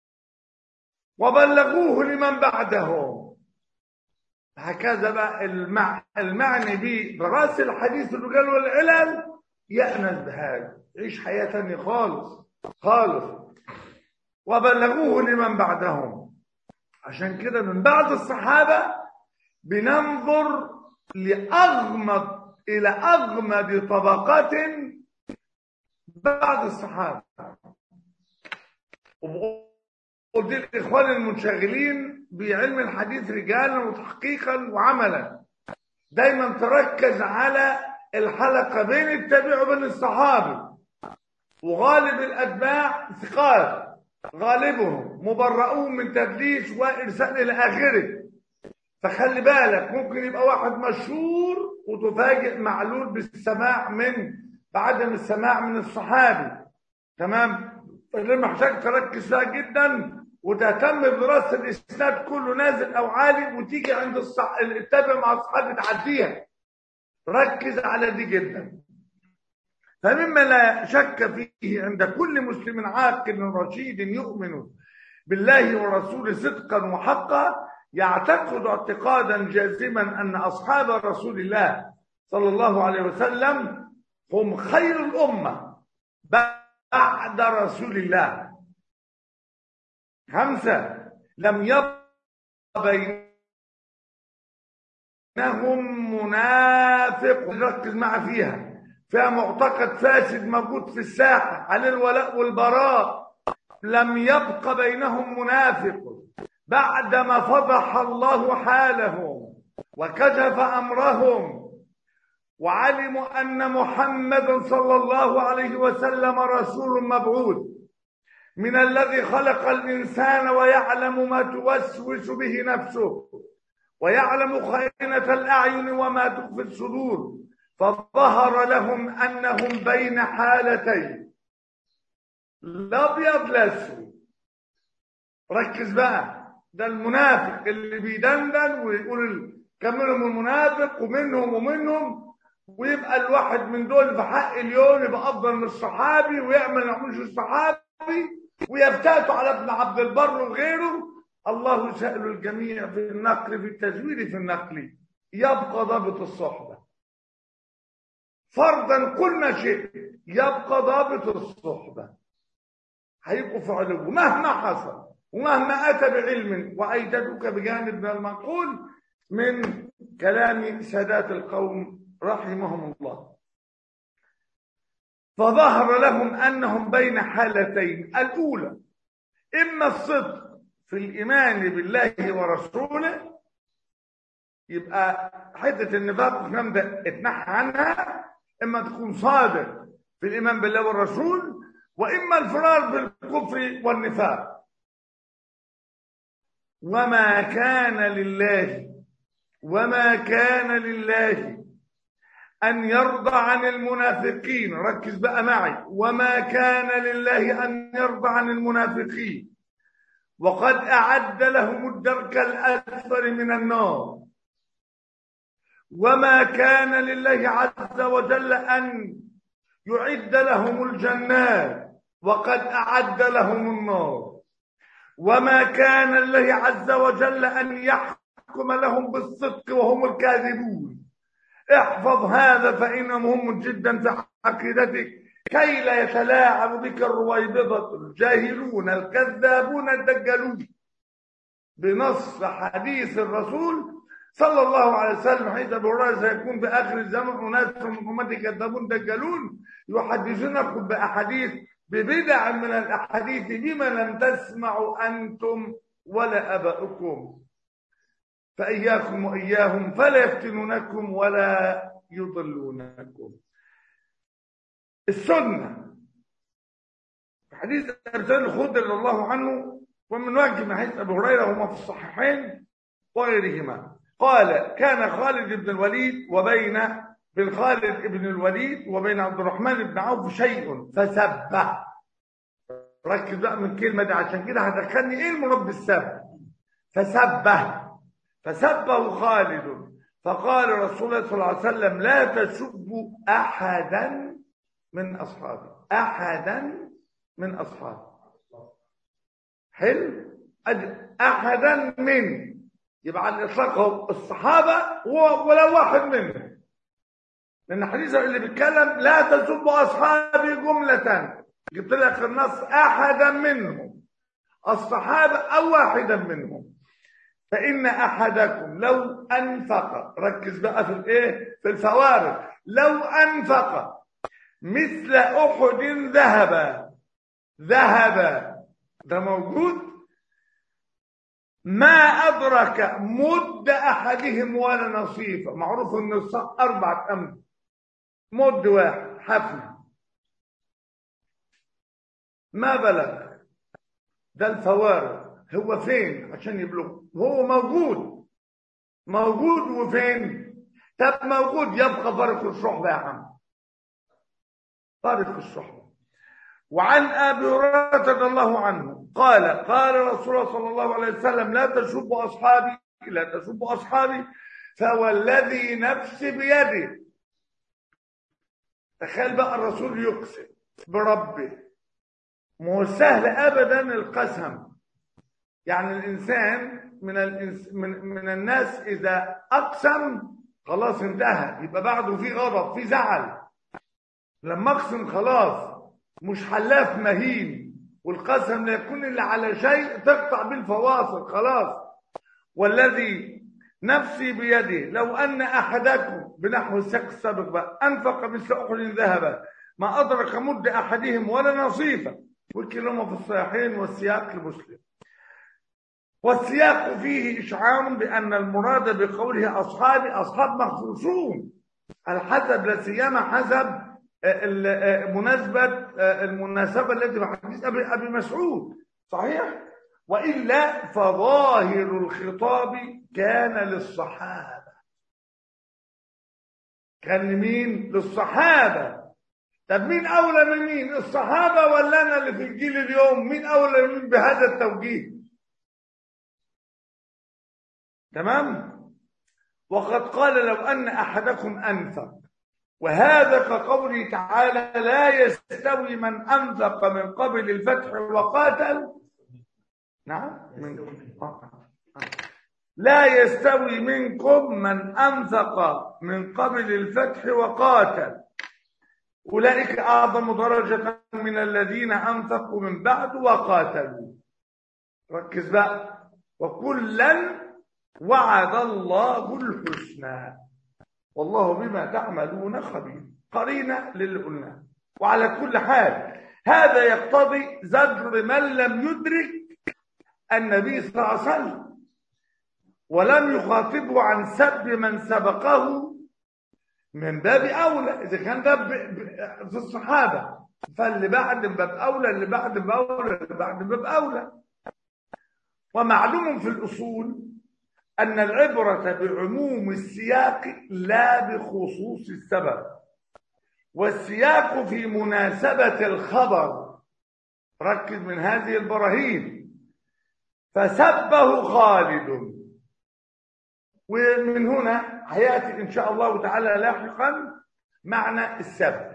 وبلغوه لمن بعدهم هكذا بقى المع... المعني به براس الحديث الرجال والعلل يأنس بهذا يعيش حياة تانية خالص خالص وبلغوه لمن بعدهم عشان كده من بعد الصحابة بننظر لأغمض إلى أغمد طبقات بعد الصحابة قلت الإخوان المنشغلين بعلم الحديث رجالا وتحقيقا وعملا دايما تركز على الحلقة بين التابع وبين الصحابي وغالب الأتباع ثقات غالبهم مبرؤون من تدليس وإرسال إلى آخره فخلي بالك ممكن يبقى واحد مشهور وتفاجئ معلول بالسماع من بعدم السماع من الصحابي تمام اللي محتاج تركز فيها جدا وتهتم بدراسه الاسناد كله نازل او عالي وتيجي عند الصح... التابع مع الصحابي تعديها ركز على دي جدا فمما لا شك فيه عند كل مسلم عاقل رشيد يؤمن بالله ورسوله صدقا وحقا يعتقد اعتقادا جازما ان اصحاب رسول الله صلى الله عليه وسلم هم خير الامه بعد رسول الله خمسه لم يبق بينهم منافق ركز معي فيها فيها معتقد فاسد موجود في الساحه عن الولاء والبراء لم يبق بينهم منافق بعدما فضح الله حالهم وكشف امرهم وعلموا ان محمدا صلى الله عليه وسلم رسول مبعوث من الذي خلق الانسان ويعلم ما توسوس به نفسه ويعلم خائنه الاعين وما تخفي الصدور فظهر لهم انهم بين حالتين الابيض الاسود ركز بقى ده المنافق اللي بيدندن ويقول كملهم المنافق ومنهم ومنهم ويبقى الواحد من دول في حق اليوم يبقى افضل من الصحابي ويعمل يعملش الصحابي ويفتاتوا على ابن عبد البر وغيره الله يسأل الجميع في النقل في التزوير في النقل يبقى ضابط الصحبة فرضا كل ما شئت يبقى ضابط الصحبة هيبقوا في علو مهما حصل ومهما أتى بعلم وأيدتك بجانب من المنقول من كلام سادات القوم رحمهم الله فظهر لهم أنهم بين حالتين الأولى إما الصدق في الإيمان بالله ورسوله يبقى حتة النفاق والكلام ده اتنحى عنها إما تكون صادق في الإيمان بالله والرسول وإما الفرار بالكفر والنفاق وما كان لله وما كان لله أن يرضى عن المنافقين ركز بقى معي وما كان لله أن يرضى عن المنافقين وقد أعد لهم الدرك الأكثر من النار وما كان لله عز وجل أن يعد لهم الجنات وقد أعد لهم النار وما كان لله عز وجل أن يحكم لهم بالصدق وهم الكاذبون احفظ هذا فإنه مهم جدا في عقيدتك كي لا يتلاعب بك الرويبضة الجاهلون الكذابون الدجالون بنص حديث الرسول صلى الله عليه وسلم حيث ابو هريره سيكون في اخر الزمن اناس من امتي كذابون دجالون يحدثونكم باحاديث ببدع من الاحاديث بما لم تسمعوا انتم ولا اباؤكم فاياكم واياهم فلا يفتنونكم ولا يضلونكم السنه حديث ارسال الخدري رضي الله عنه ومن وجه من حديث ابي هريره هما في الصحيحين وغيرهما قال كان خالد بن الوليد وبين بن خالد بن الوليد وبين عبد الرحمن بن عوف شيء فسبه ركز بقى من الكلمة دي عشان كده هتدخلني ايه المراد بالسب فسبه فسبه خالد فقال رسول الله صلى الله عليه وسلم لا تسبوا أحدا من أصحابي أحدا من أصحابي حلو أد- أحدا من يبقى على الإطلاق هو الصحابة و- ولو واحد منهم لأن الحديث اللي بيتكلم لا تسبوا أصحابي جملة جبت لك النص أحدا منهم الصحابة أو واحدا منهم فإن أحدكم لو أنفق ركز بقى في الإيه في الفوارق لو أنفق مثل أحد ذهب ذهب ده موجود ما أدرك مد أحدهم ولا نصيفه معروف أن الصح أربعة أمد مد واحد حفنة ما بلغ ده الفوارق هو فين عشان يبلغ هو موجود موجود وفين طب موجود يبقى فارق الصحبة يا عم فارق الصحبة وعن ابي هريره رضي الله عنه قال قال رسول الله صلى الله عليه وسلم لا تسبوا اصحابي لا تسبوا اصحابي فوالذي نفسي بيده تخيل بقى الرسول يقسم بربه مو سهل ابدا القسم يعني الانسان من الإنس من, من الناس اذا اقسم خلاص انتهى يبقى بعده في غضب في زعل لما اقسم خلاص مش حلاف مهين والقسم لا يكون الا على شيء تقطع بالفواصل خلاص والذي نفسي بيده لو ان احدكم بنحو السياق السابق بقى انفق مثل احد ذهبا ما ادرك مد احدهم ولا نصيفه والكلمه في الصحيحين والسياق لمسلم والسياق فيه اشعار بان المراد بقوله اصحابي اصحاب مخصوصون الحسب لا سيما حسب مناسبة المناسبة التي في حديث أبي, أبي مسعود صحيح وإلا فظاهر الخطاب كان للصحابة كان لمين للصحابة طب مين أولى من مين الصحابة ولا أنا اللي في الجيل اليوم مين أولى من بهذا التوجيه تمام وقد قال لو أن أحدكم أنفق وهذا كقوله تعالى لا يستوي من أنفق من قبل الفتح وقاتل نعم منكم لا يستوي منكم من أنفق من قبل الفتح وقاتل أولئك أعظم درجة من الذين أنفقوا من بعد وقاتلوا ركز بقى وكلا وعد الله الحسنى والله بما تعملون خبير قرينة للي قلناه وعلى كل حال هذا يقتضي زجر من لم يدرك النبي صلى الله عليه وسلم ولم يخاطبه عن سب من سبقه من باب أولى إذا كان ده في الصحابة فاللي بعد من باب أولى اللي بعد من باب أولى اللي بعد من باب أولى ومعلوم في الأصول أن العبرة بعموم السياق لا بخصوص السبب والسياق في مناسبة الخبر ركز من هذه البراهين فسبه خالد ومن هنا هياتي ان شاء الله تعالى لاحقا معنى السب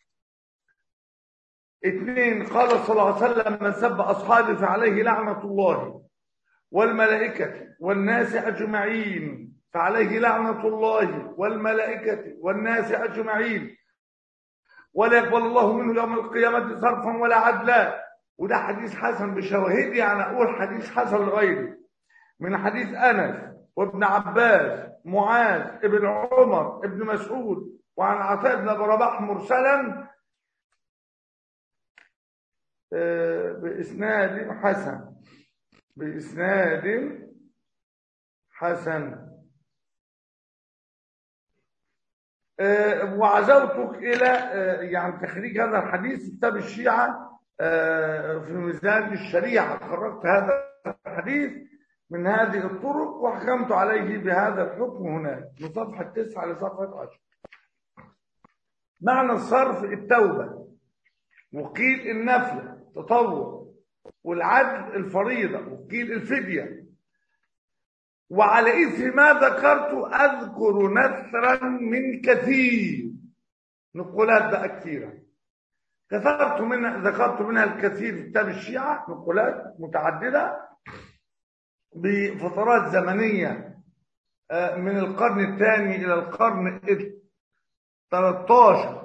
اثنين قال صلى الله عليه وسلم من سب اصحابي فعليه لعنه الله والملائكة والناس أجمعين فعليه لعنة الله والملائكة والناس أجمعين ولا يقبل الله منه يوم القيامة صرفا ولا عدلا وده حديث حسن بشواهد يعني أقول حديث حسن لغيره من حديث أنس وابن عباس معاذ ابن عمر ابن مسعود وعن عطاء بن أبي رباح مرسلا بإسناد حسن بإسناد حسن أه وعزوتك إلى أه يعني تخريج هذا الحديث كتاب الشيعة أه في ميزان الشريعة خرجت هذا الحديث من هذه الطرق وحكمت عليه بهذا الحكم هناك من صفحة 9 لصفحة 10 معنى الصرف التوبة وقيل النفل تطوع والعدل الفريضة وقيل الفدية وعلى إثر ما ذكرت أذكر نثرا من كثير نقولات بقى كثيرة كثرت منها ذكرت منها الكثير في كتاب الشيعة نقولات متعددة بفترات زمنية آه، من القرن الثاني إلى القرن ال 13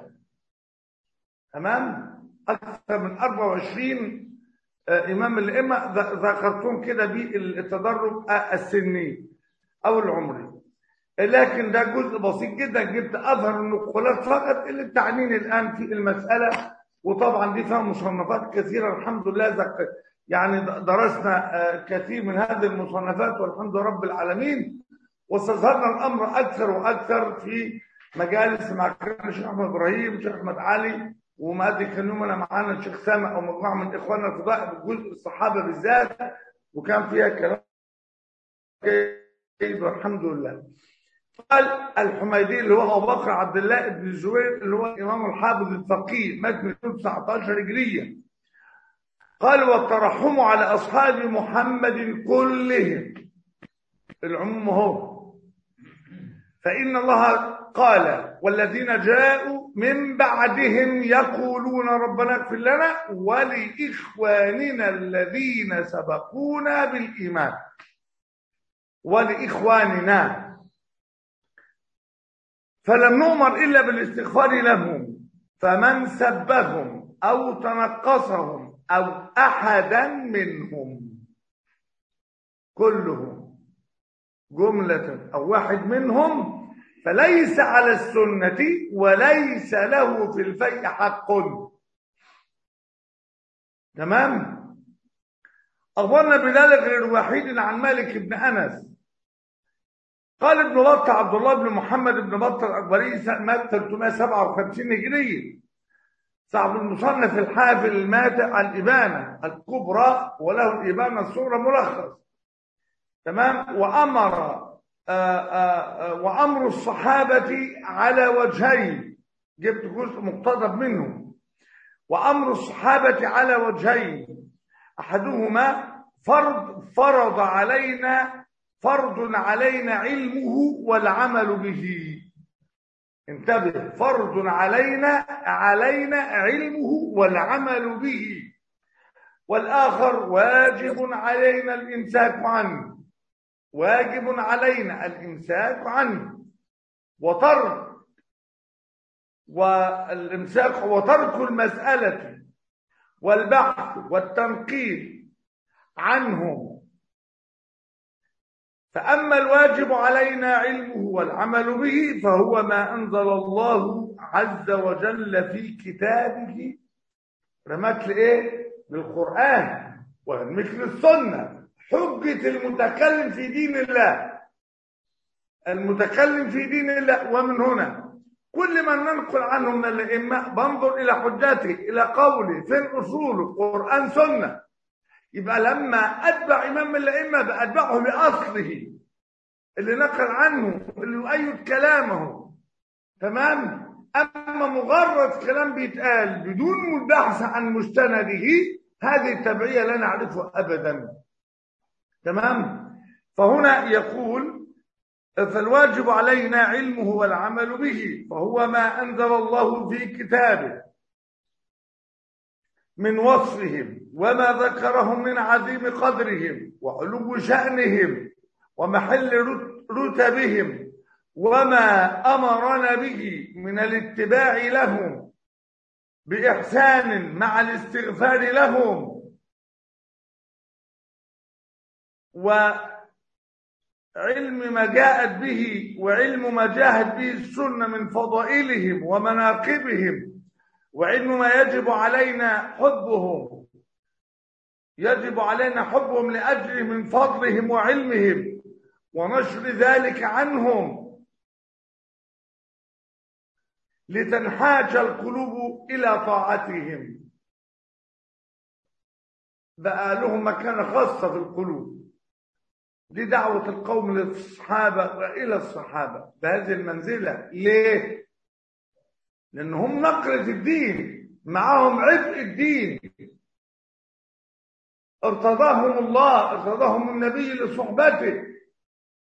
تمام أكثر من 24 آه، إمام الأئمة ذ- ذكرتهم كده بالتدرج آه، السني أو العمري لكن ده جزء بسيط جدا جبت أظهر النقولات فقط اللي تعنيني الآن في المسألة وطبعا دي فيها مصنفات كثيرة الحمد لله ذك- يعني د- درسنا آه، كثير من هذه المصنفات والحمد لله رب العالمين واستظهرنا الأمر أكثر وأكثر في مجالس مع كان الشيخ أحمد إبراهيم الشيخ أحمد علي وما أدري كان يومنا معانا الشيخ سامع أو مجموعة من إخواننا الفضائل بجزء الصحابة بالذات وكان فيها كلام جيد والحمد لله قال الحميدي اللي هو ابو بكر عبد الله بن الزبير اللي هو الامام الحافظ الفقيه مات من 19 هجريه قال والترحم على اصحاب محمد كلهم العموم هو فان الله قال والذين جاءوا من بعدهم يقولون ربنا اغفر لنا ولاخواننا الذين سبقونا بالايمان ولاخواننا فلم نؤمر إلا بالاستغفار لهم فمن سبهم أو تنقصهم أو أحدا منهم كلهم جملة أو واحد منهم فليس على السنة وليس له في الفيء حق تمام أخبرنا بذلك غير واحد عن مالك بن أنس قال ابن بطة عبد الله بن محمد بن بطة الأكبري سنة مات 357 هجرية صاحب المصنف الحافل الماتع الإبانة الكبرى وله الإبانة الصغرى ملخص تمام وأمر آآ آآ وأمر الصحابة على وجهين جبت جزء مقتضب منه وأمر الصحابة على وجهين أحدهما فرض فرض علينا فرض علينا علمه والعمل به انتبه فرض علينا علينا علمه والعمل به والآخر واجب علينا الإمساك عنه واجب علينا الإمساك عنه وترك والإمساك وترك المسألة والبحث والتنقيب عنهم فأما الواجب علينا علمه والعمل به فهو ما أنزل الله عز وجل في كتابه رمك لإيه؟ بالقرآن ومثل السنة حجة المتكلم في دين الله المتكلم في دين الله ومن هنا كل من ننقل عنه من الأئمة بنظر إلى حجته إلى قوله فين أصوله قرآن سنة يبقى لما أتبع إمام من الأئمة بأتبعه لأصله اللي نقل عنه اللي يؤيد كلامه تمام أما مجرد كلام بيتقال بدون البحث عن مستنده هذه التبعية لا نعرفها أبدا تمام فهنا يقول فالواجب علينا علمه والعمل به فهو ما أنزل الله في كتابه من وصفهم وما ذكرهم من عظيم قدرهم وعلو شأنهم ومحل رتبهم وما أمرنا به من الاتباع لهم بإحسان مع الاستغفار لهم وعلم ما جاءت به وعلم ما جاءت به السنة من فضائلهم ومناقبهم وعلم ما يجب علينا حبهم يجب علينا حبهم لأجل من فضلهم وعلمهم ونشر ذلك عنهم لتنحاج القلوب إلى طاعتهم بقى لهم مكانة خاصة في القلوب دي دعوة القوم للصحابة وإلى الصحابة بهذه المنزلة ليه؟ لأن هم نقلة الدين معهم عبء الدين ارتضاهم الله ارتضاهم النبي لصحبته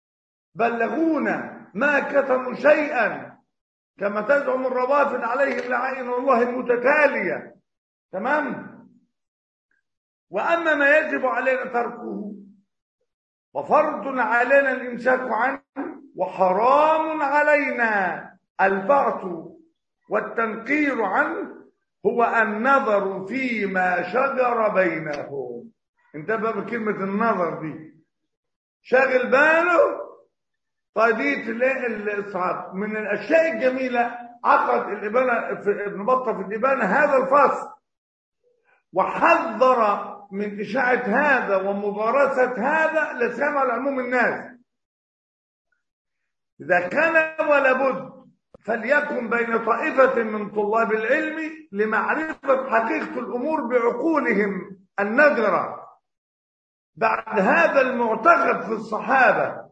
بلغونا ما كتموا شيئا كما تزعم الروافد عليهم لعين الله المتتالية تمام وأما ما يجب علينا تركه وفرض علينا الإمساك عنه وحرام علينا البعث والتنقير عنه هو النظر فيما شجر بينهم انتبه بكلمة النظر دي شاغل باله قضية الإصعاد من الأشياء الجميلة عقد الإبانة في ابن بطة في الإبانة هذا الفصل وحذر من إشاعة هذا ومبارسة هذا لسمع العموم الناس إذا كان ولا بد فليكن بين طائفة من طلاب العلم لمعرفة حقيقة الأمور بعقولهم النذرة بعد هذا المعتقد في الصحابة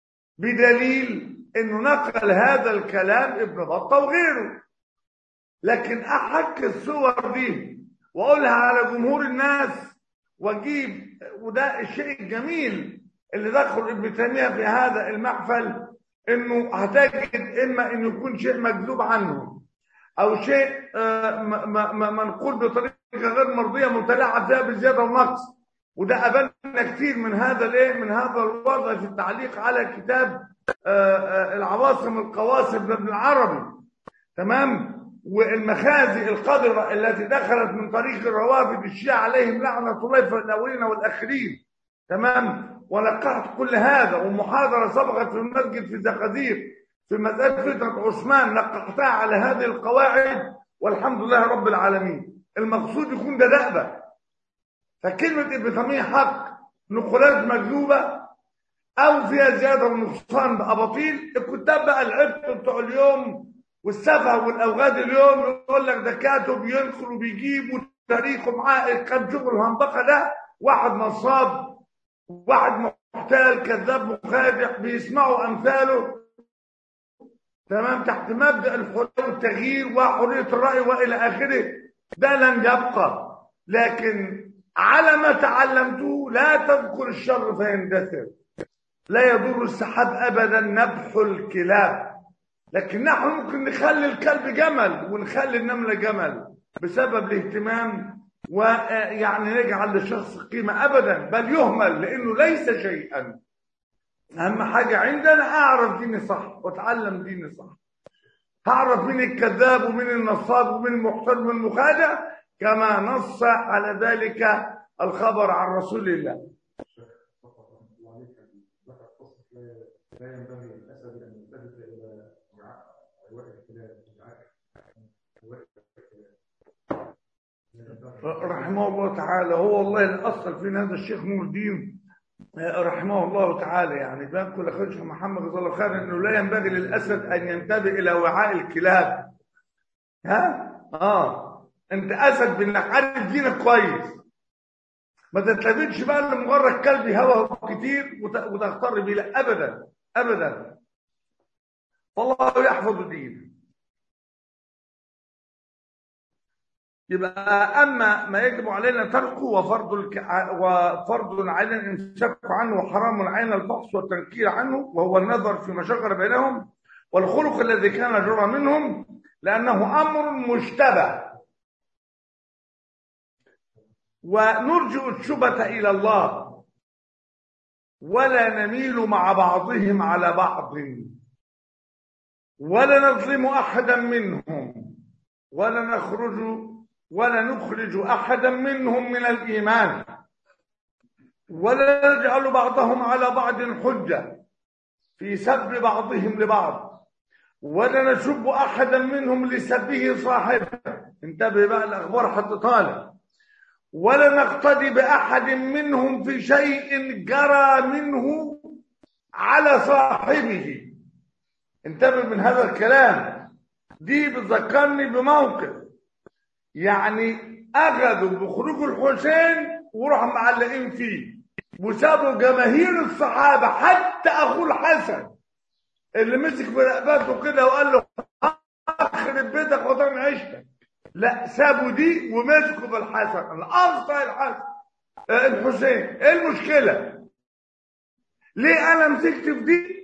بدليل انه نقل هذا الكلام ابن بطة وغيره لكن احك الصور دي واقولها على جمهور الناس واجيب وده الشيء الجميل اللي دخل ابن تيميه في هذا المحفل انه هتجد اما ان يكون شيء مكذوب عنه او شيء منقول بطريقه غير مرضيه متلاعب فيها بالزياده والنقص وده قابلنا كتير من هذا الايه من هذا الوضع في التعليق على كتاب العواصم القواصم لابن العربي تمام والمخازي القذرة التي دخلت من طريق الروافد الشيعة عليهم لعنة الله في الأولين والآخرين تمام ولقحت كل هذا ومحاضرة سبقت في المسجد في زقازيق في مسألة فتنة عثمان لقحتها على هذه القواعد والحمد لله رب العالمين المقصود يكون ده دأبة فكلمة ابن تيمية حق نقولات مكذوبة أو فيها زيادة ونقصان بأباطيل الكتاب بقى العبط بتوع اليوم والسفه والأوغاد اليوم يقول لك ده كاتب ينقل وبيجيب وتاريخه معاه كان شغل الهنبقة ده واحد نصاب واحد محتال كذاب مخادع بيسمعوا أمثاله تمام تحت مبدأ الحرية والتغيير وحرية الرأي وإلى آخره ده لن يبقى لكن على ما تعلمته لا تذكر الشر فيندثر لا يضر السحاب ابدا نبح الكلاب لكن نحن ممكن نخلي الكلب جمل ونخلي النمله جمل بسبب الاهتمام ويعني نجعل للشخص قيمه ابدا بل يهمل لانه ليس شيئا اهم حاجه عندنا اعرف ديني صح واتعلم ديني صح هعرف مين الكذاب ومين النصاب ومين المحتال ومين المخادع كما نص على ذلك الخبر عن رسول الله لا ينبغي للاسد ان يلتفت الى وعاء الكلاب رحمه الله تعالى هو والله الاصل في هذا الشيخ نور الدين رحمه الله تعالى يعني باب كل خير شيخ محمد رضي الله خير انه لا ينبغي للاسد ان ينتبه الى وعاء الكلاب ها اه انت اسد بانك عارف دينك كويس ما تتلفتش بقى لمجرد كلب هوا كتير وتغتر بيه لا ابدا ابدا فالله يحفظ دينه يبقى اما ما يجب علينا تركه وفرض الك... وفرض علينا الامساك عنه وحرام علينا البحث والتنكير عنه وهو النظر فيما شجر بينهم والخلق الذي كان جرى منهم لانه امر مشتبه ونرجع الشبهة إلى الله ولا نميل مع بعضهم على بعض ولا نظلم أحدا منهم ولا نخرج ولا نخرج أحدا منهم من الإيمان ولا نجعل بعضهم على بعض حجة في سب بعضهم لبعض ولا نسب أحدا منهم لسبه صاحبه انتبه بقى الأخبار حتى طالع ولا نقتدي بأحد منهم في شيء جرى منه على صاحبه انتبه من هذا الكلام دي بتذكرني بموقف يعني أخذوا بخروج الحسين وراحوا معلقين فيه وسابوا جماهير الصحابة حتى أخوه الحسن اللي مسك برقبته كده وقال له أخرب بيتك وطن عيشتك لا سابوا دي ومسكوا بالحسن الاخطا الحسن الحسين ايه المشكله ليه انا مسكت في دي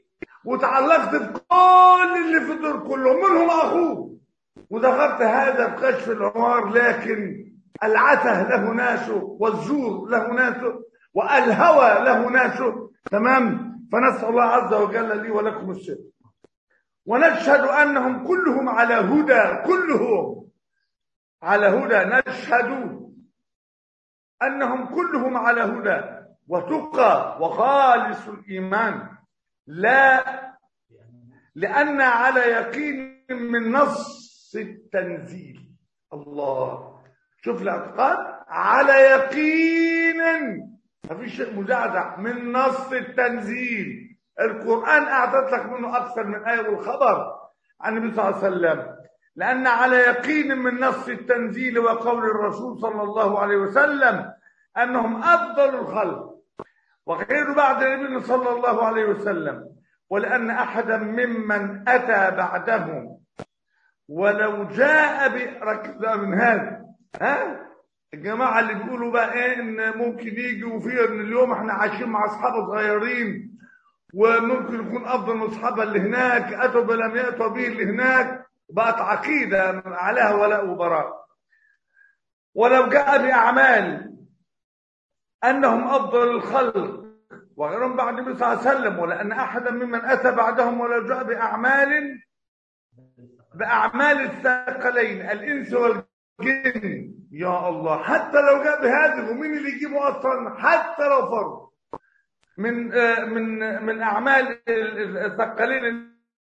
وتعلقت بكل اللي في الدور كلهم منهم اخوه وذكرت هذا بكشف العمار لكن العته له ناسه والزور له ناسه والهوى له ناسه تمام فنسال الله عز وجل لي ولكم الشر ونشهد انهم كلهم على هدى كلهم على هدى نشهد انهم كلهم على هدى وتقى وخالص الايمان لا لان على يقين من نص التنزيل الله شوف الاعتقاد على يقين ما فيش شيء مزعزع من نص التنزيل القرآن أعطت لك منه أكثر من آية والخبر عن النبي صلى الله عليه وسلم لأن على يقين من نص التنزيل وقول الرسول صلى الله عليه وسلم أنهم أفضل الخلق وغير بعد النبي صلى الله عليه وسلم ولأن أحدا ممن أتى بعدهم ولو جاء بركز من هذا ها الجماعة اللي بيقولوا بقى ايه ان ممكن يجي وفي ان اليوم احنا عايشين مع اصحاب صغيرين وممكن يكون افضل من اصحابها اللي هناك اتوا بلم ياتوا به اللي هناك بقت عقيدة عليها ولاء وبراء ولو جاء بأعمال أنهم أفضل الخلق وغيرهم بعد النبي صلى الله عليه وسلم ولأن أحدا ممن أتى بعدهم ولو جاء بأعمال بأعمال الثقلين الإنس والجن يا الله حتى لو جاء بهذه ومين اللي يجيبه أصلا حتى لو فرض من آه، من من أعمال الثقلين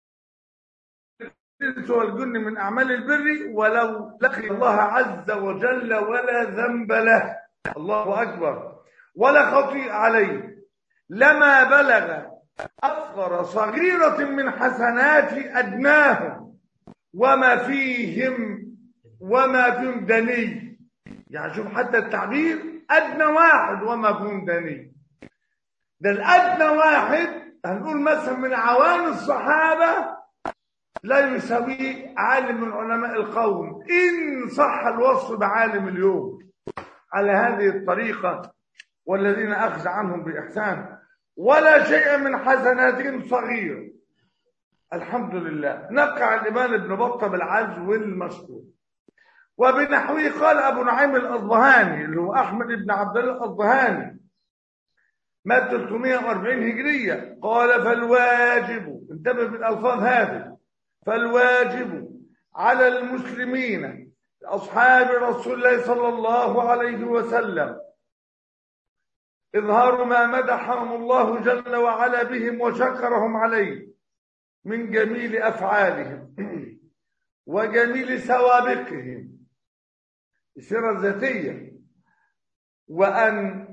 الإنس والجن من أعمال البر ولو لقي الله عز وجل ولا ذنب له الله أكبر ولا خطيئة عليه لما بلغ أصغر صغيرة من حسنات أدناهم وما فيهم وما فيهم دني يعني شوف حتى التعبير أدنى واحد وما فيهم دني ده الأدنى واحد هنقول مثلا من عوام الصحابة لا يساويه عالم من علماء القوم إن صح الوصف بعالم اليوم على هذه الطريقة والذين أخذ عنهم بإحسان ولا شيء من حسناتهم صغير الحمد لله نقع الإمام ابن بطة بالعجز والمشكور وبنحوه قال أبو نعيم الأصبهاني اللي هو أحمد بن عبد الله الأصبهاني مات 340 هجرية قال فالواجب انتبه بالألفاظ هذه فالواجب على المسلمين أصحاب رسول الله صلى الله عليه وسلم إظهار ما مدحهم الله جل وعلا بهم وشكرهم عليه من جميل أفعالهم وجميل سوابقهم السيرة الذاتية وأن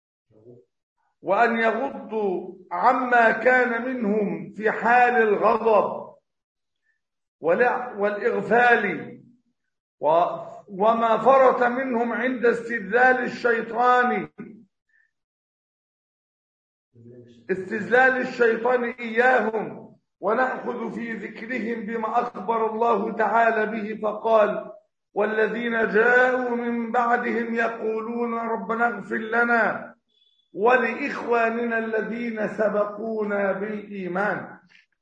وأن يغضوا عما كان منهم في حال الغضب والإغفال وما فرط منهم عند استدلال الشيطان استزلال الشيطان إياهم ونأخذ في ذكرهم بما أخبر الله تعالى به فقال والذين جاءوا من بعدهم يقولون ربنا اغفر لنا ولإخواننا الذين سبقونا بالإيمان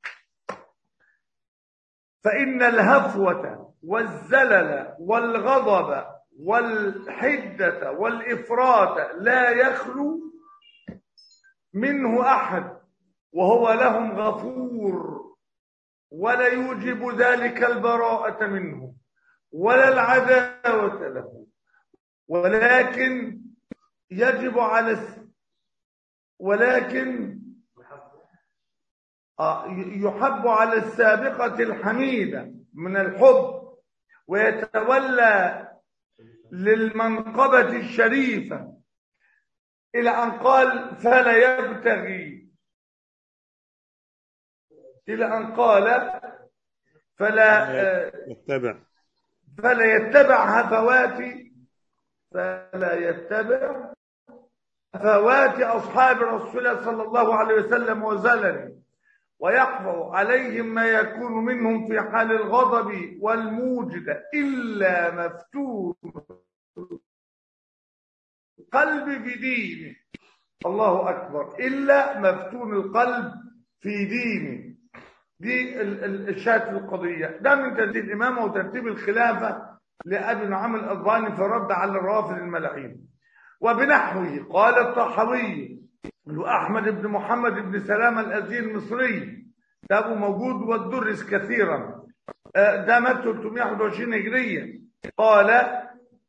فإن الهفوة والزلل والغضب والحدة والإفراط لا يخلو منه أحد وهو لهم غفور ولا يوجب ذلك البراءة منه ولا العداوة له ولكن يجب على ولكن يحب على السابقة الحميدة من الحب ويتولى للمنقبة الشريفة إلى أن قال فلا يبتغي إلى أن قال فلا يتبع فلا يتبع هفوات فلا يتبع هفوات أصحاب رسول الله صلى الله عليه وسلم وزلل ويحفظ عليهم ما يكون منهم في حال الغضب والموجد إلا مفتون قلب بدينه الله أكبر إلا مفتون القلب في ديني دي ال- ال- الشاهد القضية ده من ترتيب الإمامة وترتيب الخلافة لأبي نعيم الأضباني في الرد على الرافض الملاعين وبنحوه قال الطحاوي وأحمد بن محمد بن سلام الأزدي المصري ده أبو موجود والدرس كثيرا آه، ده مات 321 هجرية قال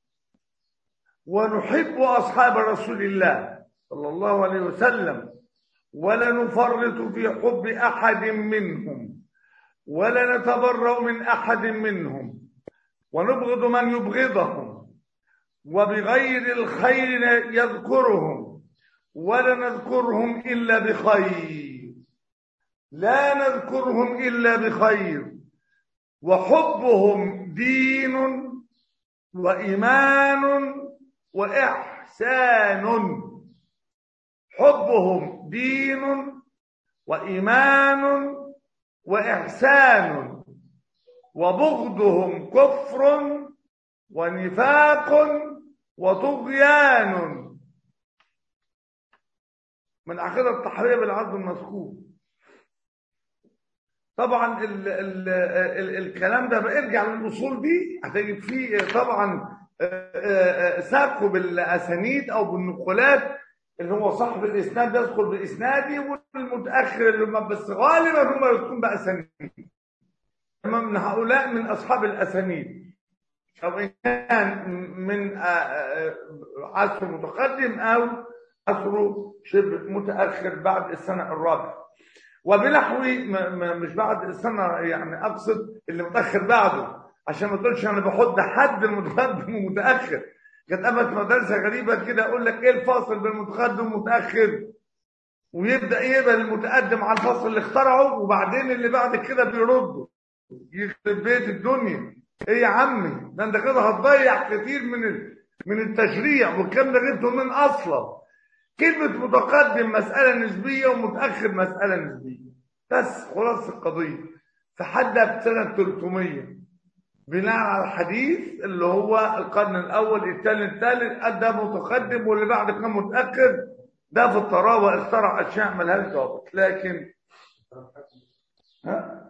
ونحب أصحاب رسول الله صلى الله عليه وسلم ولا نفرط في حب أحد منهم ولا نتبرأ من أحد منهم ونبغض من يبغضهم وبغير الخير يذكرهم ولا نذكرهم إلا بخير لا نذكرهم إلا بخير وحبهم دين وإيمان وإحسان حبهم دين وإيمان وإحسان وبغضهم كفر ونفاق وطغيان من عقيدة التحرية بالعرض المذكور طبعا ال ال ال الكلام ده بيرجع للاصول دي هتجد فيه طبعا ساقه بالاسانيد او بالنقولات اللي هو صاحب الاسناد يدخل باسناده والمتاخر اللي هم بس غالبا هم يكون باسانيد من هؤلاء من اصحاب الاسانيد او ان كان من عصر متقدم او عصر شبه متاخر بعد السنه الرابعه وبنحو مش بعد السنه يعني اقصد اللي متاخر بعده عشان ما تقولش انا بحط حد المتقدم ومتاخر كانت قامت مدرسه غريبه كده اقول لك ايه الفاصل بين المتقدم والمتاخر ويبدا يبقى المتقدم على الفصل اللي اخترعه وبعدين اللي بعد كده بيردوا يخرب بيت الدنيا ايه يا عمي ده انت كده هتضيع كتير من من التشريع والكلام ده جبته من اصلا كلمة متقدم مسألة نسبية ومتأخر مسألة نسبية بس خلاص القضية فحدها بسنة 300 بناء على الحديث اللي هو القرن الأول الثاني الثالث ده متقدم واللي بعد كان متأخر ده في الطراوة اخترع أشياء ملهاش ضابط لكن ها؟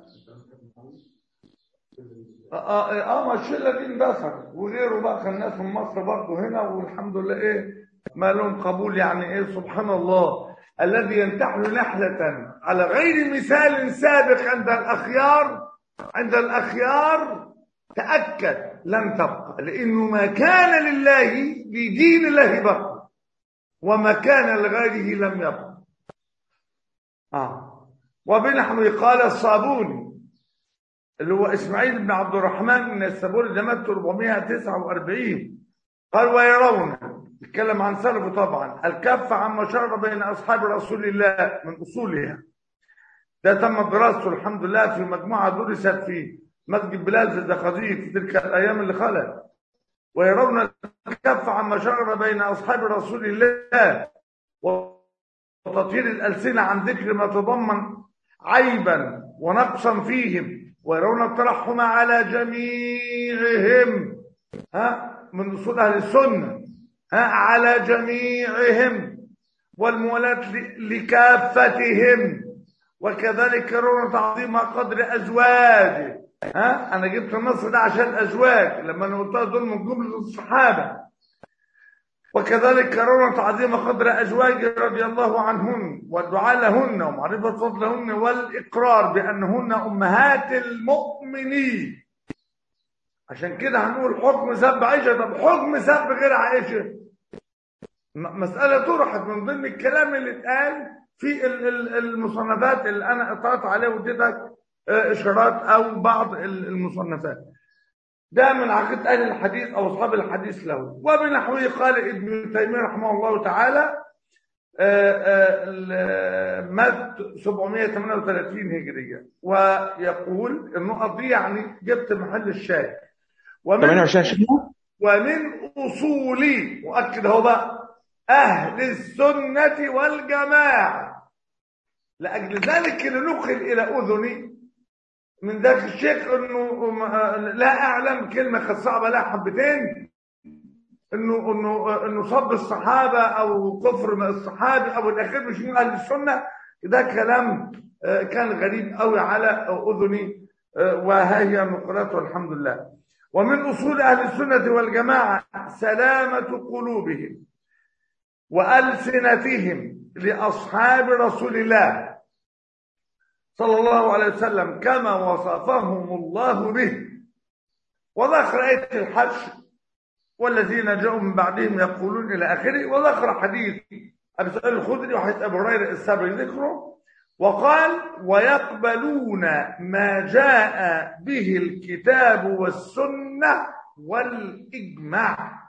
اه اه, آه ما الشله دي اندثرت وغيره بقى كان ناس من مصر برضه هنا والحمد لله ايه ما لهم قبول يعني ايه سبحان الله الذي ينتحل نحلة على غير مثال سابق عند الأخيار عند الأخيار تأكد لن تبقى لأنه ما كان لله لدين الله بقى وما كان لغيره لم يبقى آه. وبنحو قال الصابوني اللي هو إسماعيل بن عبد الرحمن من السابوني ده مات 449 قال ويرون يتكلم عن سلفه طبعا الكف عما شر بين اصحاب رسول الله من اصولها ده تم دراسته الحمد لله في مجموعه درست في مسجد بلال في الزقازيق في تلك الايام اللي خلت ويرون الكف عما شر بين اصحاب رسول الله وتطهير الالسنه عن ذكر ما تضمن عيبا ونقصا فيهم ويرون الترحم على جميعهم ها من اصول اهل السنه على جميعهم والموالاة لكافتهم وكذلك يرون تعظيم قدر أزواجه ها أنا جبت النص ده عشان أزواج لما أنا قلتها دول من جملة الصحابة وكذلك يرون تعظيم قدر أزواجه رضي الله عنهن والدعاء لهن ومعرفة فضلهن والإقرار بأنهن أمهات المؤمنين عشان كده هنقول حكم سب عائشة طب حكم سب غير عائشة مسألة طرحت من ضمن الكلام اللي اتقال في المصنفات اللي أنا قطعت عليه واديتك إشارات أو بعض المصنفات ده من عقيدة أهل الحديث أو أصحاب الحديث له وبنحوه قال ابن تيمية رحمه الله تعالى مات 738 هجرية ويقول النقط دي يعني جبت محل الشاهد ومن ومن أصولي مؤكد هو بقى أهل السنة والجماعة لأجل ذلك ننقل إلى أذني من ذاك الشيخ أنه لا أعلم كلمة كانت صعبة لها حبتين انه انه انه صب الصحابه او كفر من الصحابي او الاخير مش من اهل السنه ده كلام آه، كان غريب قوي على اذني آه، وها هي النقرات والحمد لله ومن اصول اهل السنه والجماعه سلامه قلوبهم والسنتهم لاصحاب رسول الله صلى الله عليه وسلم كما وصفهم الله به وذكر آية الحج والذين جاءوا من بعدهم يقولون إلى آخره وذكر حديث أبي سعيد الخدري وحديث أبي هريرة السابق ذكره وقال ويقبلون ما جاء به الكتاب والسنة والإجماع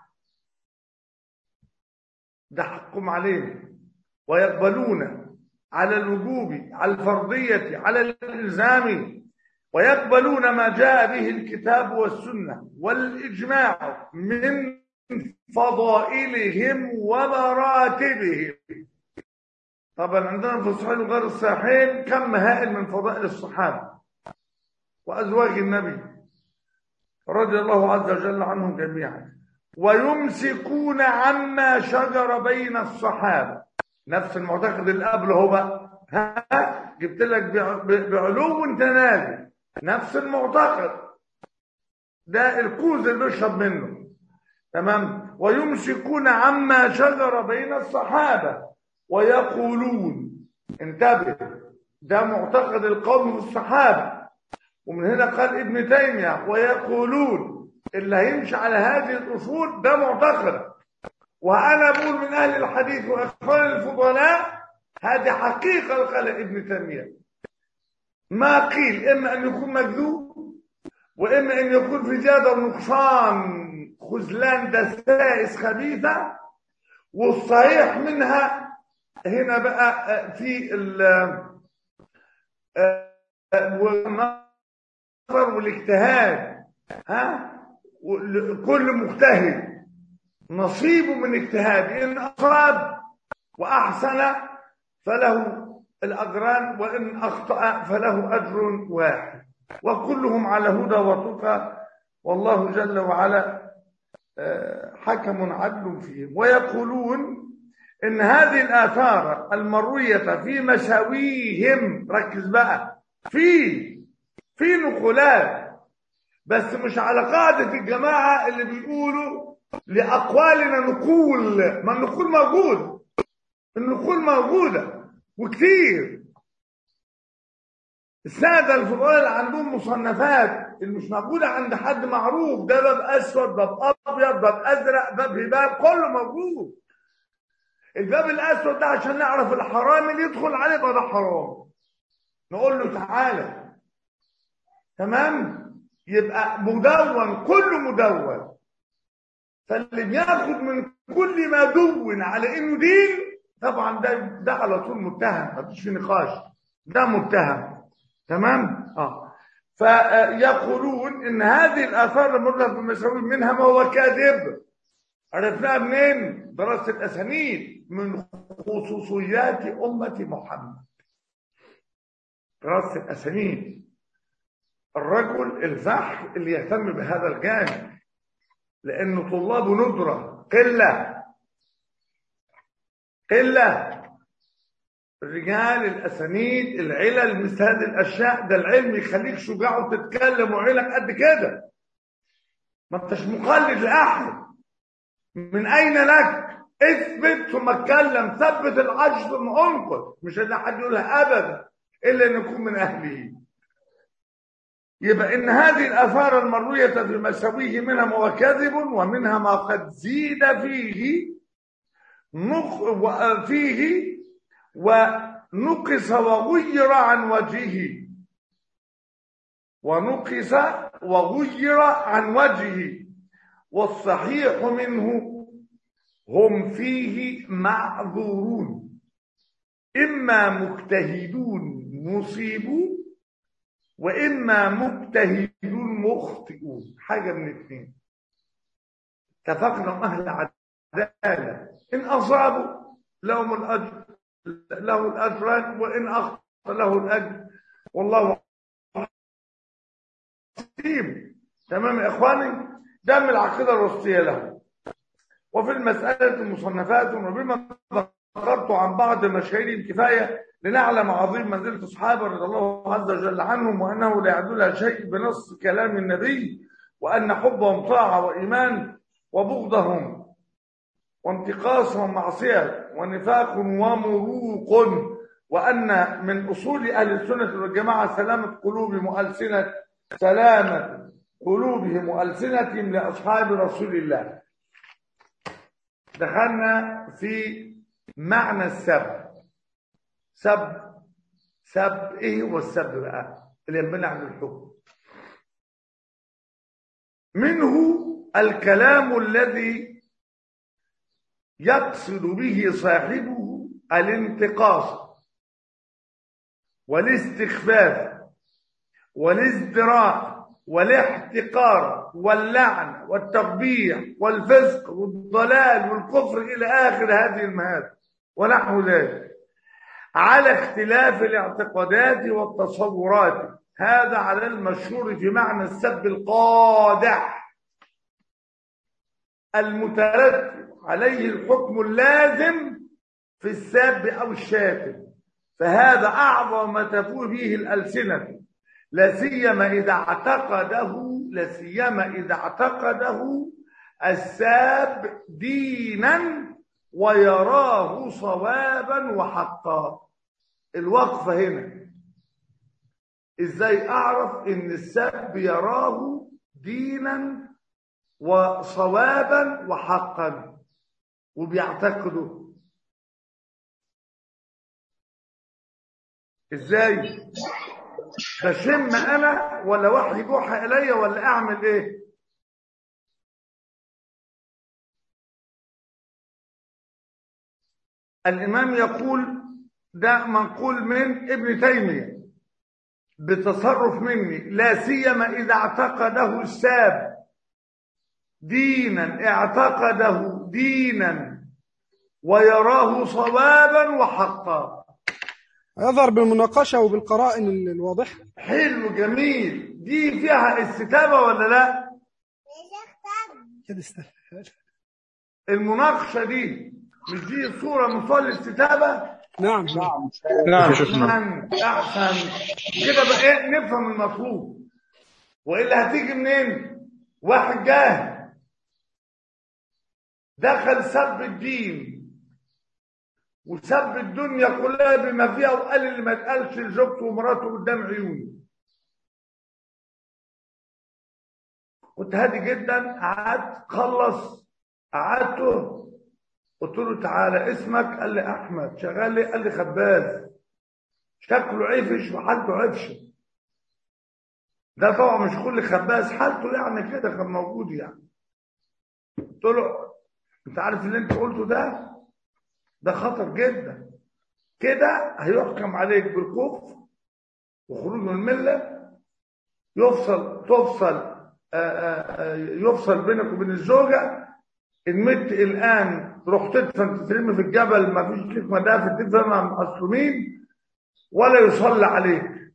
ده حقهم عليهم ويقبلون على الوجوب على الفرضية على الإلزام ويقبلون ما جاء به الكتاب والسنة والإجماع من فضائلهم ومراتبهم طبعا عندنا في الصحيح وغير الصحيحين كم هائل من فضائل الصحابة وأزواج النبي رضي الله عز وجل عنهم جميعا ويمسكون عما شجر بين الصحابة نفس المعتقد اللي قبله هو بقى ها جبت لك بع- ب- بعلو وانت نازل نفس المعتقد ده الكوز اللي بيشرب منه تمام ويمسكون عما شجر بين الصحابة ويقولون انتبه ده معتقد القوم في الصحابة ومن هنا قال ابن تيمية ويقولون اللي هيمشي على هذه الأصول ده معتقد وأنا بقول من أهل الحديث وإخوان الفضلاء هذه حقيقة قال ابن تيمية ما قيل إما أن يكون مكذوب وإما أن يكون في زيادة ونقصان خذلان دسائس خبيثة والصحيح منها هنا بقى آه، في ال آه، آه، والنظر والاجتهاد ها وال- كل مجتهد نصيبه من اجتهاد إن أصاب وأحسن فله الأجران وإن أخطأ فله أجر واحد وكلهم على هدى وتقى والله جل وعلا آه، حكم عدل فيهم ويقولون إن هذه الآثار المروية في مساويهم ركز بقى في في نقولات بس مش على قاعدة الجماعة اللي بيقولوا لأقوالنا نقول ما النقول موجود النقول موجودة وكتير السادة الفضلاء اللي عندهم مصنفات اللي مش موجودة عند حد معروف ده باب أسود باب أبيض باب أزرق باب هباب كله موجود الباب الأسود ده عشان نعرف الحرام اللي يدخل عليه يبقى ده حرام نقول له تعالى تمام يبقى مدون كله مدون فاللي بياخد من كل ما دون على انه دين طبعا ده ده على طول متهم مفيش في نقاش ده متهم تمام اه فيقولون ان هذه الاثار المرة بالمساوي منها ما هو كاذب عرفناها منين دراسه الاسانيد من خصوصيات امه محمد دراسه الاسانيد الرجل الفحل اللي يهتم بهذا الجانب لأنه طلاب ندرة قلة قلة الرجال الأسانيد العلل مثل هذه الأشياء ده العلم يخليك شجاع وتتكلم وعينك قد كده ما انتش مقلد لأحد من أين لك اثبت ثم اتكلم ثبت العجز ثم انقذ مش اللي حد يقولها أبدا إلا أن يكون من أهله يبقى إن هذه الآثار المروية في مساويه منها ما هو كذب ومنها ما قد زيد فيه نق... و- فيه ونقص وغير عن وجهه ونقص وغير عن وجهه والصحيح منه هم فيه معذورون إما مجتهدون مصيبون واما مجتهدون مخطئون حاجه من الاثنين اتفقنا مع اهل العداله ان اصابوا لهم الاجر له الاجران وان اخطا له الاجر والله حكيم تمام يا اخواني ده من العقيده الوسطيه له وفي المساله مصنفات وبما ذكرت عن بعض مشاهيرهم كفاية لنعلم عظيم منزلة الصحابة رضي الله عز وجل عنهم وأنه لا يعدلها شيء بنص كلام النبي وأن حبهم طاعة وإيمان وبغضهم وانتقاصهم معصية ونفاق ومروق وأن من أصول أهل السنة والجماعة سلامة قلوبهم وألسنة سلامة قلوبهم وألسنتهم لأصحاب رسول الله دخلنا في معنى السب سب سب ايه هو السب بقى اللي ينبني عن الحكم منه الكلام الذي يقصد به صاحبه الانتقاص والاستخفاف والازدراء والاحتقار واللعن والتقبيح والفسق والضلال والكفر إلى آخر هذه المهاد ونحو ذلك على اختلاف الاعتقادات والتصورات هذا على المشهور في معنى السب القادح المترتب عليه الحكم اللازم في الساب أو الشاتم فهذا أعظم ما تفوه به الألسنة لا سيما إذا اعتقده لا سيما إذا اعتقده الساب دينا ويراه صوابا وحقا الوقفة هنا ازاي اعرف ان السب يراه دينا وصوابا وحقا وبيعتقده ازاي بشم انا ولا واحد يجوح الي ولا اعمل ايه الامام يقول ده منقول من ابن تيميه بتصرف مني لا سيما اذا اعتقده الساب دينا اعتقده دينا ويراه صوابا وحقا يظهر بالمناقشة وبالقرائن ال- الواضحة حلو جميل دي فيها استتابه ولا لا كده استفاد المناقشه دي مش دي صوره من صور الاستتابه نعم نعم نعم شيخنا احسن احسن كده بقى ايه نفهم المطلوب والا هتيجي منين واحد جاهل دخل سب الدين وسب الدنيا كلها بما فيها وقال اللي ما اتقالش لزوجته ومراته قدام عيوني كنت هادي جدا قعدت خلص قعدته قلت له تعالى اسمك قال لي احمد شغال لي قال لي خباز شكله عفش وحالته عفشه ده طبعا مش كل خباز حالته يعني كده كان موجود يعني قلت له انت عارف اللي انت قلته ده ده خطر جدا كده هيحكم عليك بالكفر وخروج من المله يفصل تفصل آآ آآ يفصل بينك وبين الزوجه المت الان تروح تدفن تترمي في الجبل ما فيش ليك مدافع تدفن مع المعصومين ولا يصلى عليك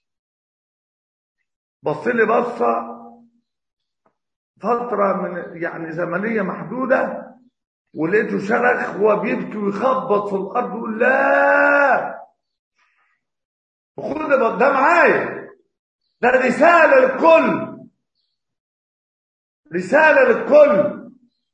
بص لي بصه فتره من يعني زمنيه محدوده ولقيته شرخ وهو بيبكي ويخبط في الارض ويقول لا خد ده معايا ده رساله للكل رساله للكل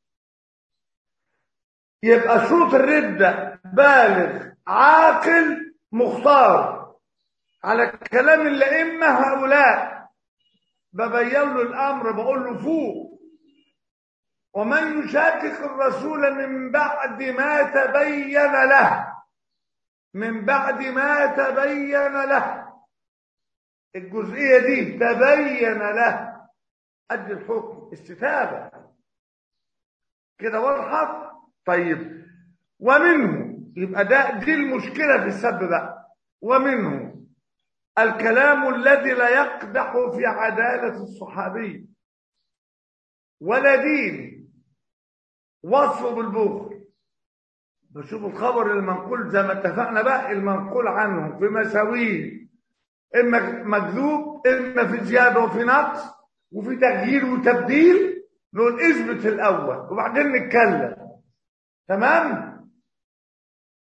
يبقى شروط الردة بالغ عاقل مختار على كلام الأئمة هؤلاء ببين له الأمر بقول له فوق ومن يشاكك الرسول من بعد ما تبين له من بعد ما تبين له الجزئية دي تبين له أدي الحكم استتابة كده وضحت طيب ومنه يبقى ده دي المشكلة في السب بقى ومنه الكلام الذي لا يقدح في عدالة الصحابي ولا دين وصفه بالبخل بشوف الخبر المنقول زي ما اتفقنا بقى المنقول عنه في مساويه اما مكذوب اما في زياده وفي نقص وفي تغيير وتبديل نقول اثبت الاول وبعدين نتكلم تمام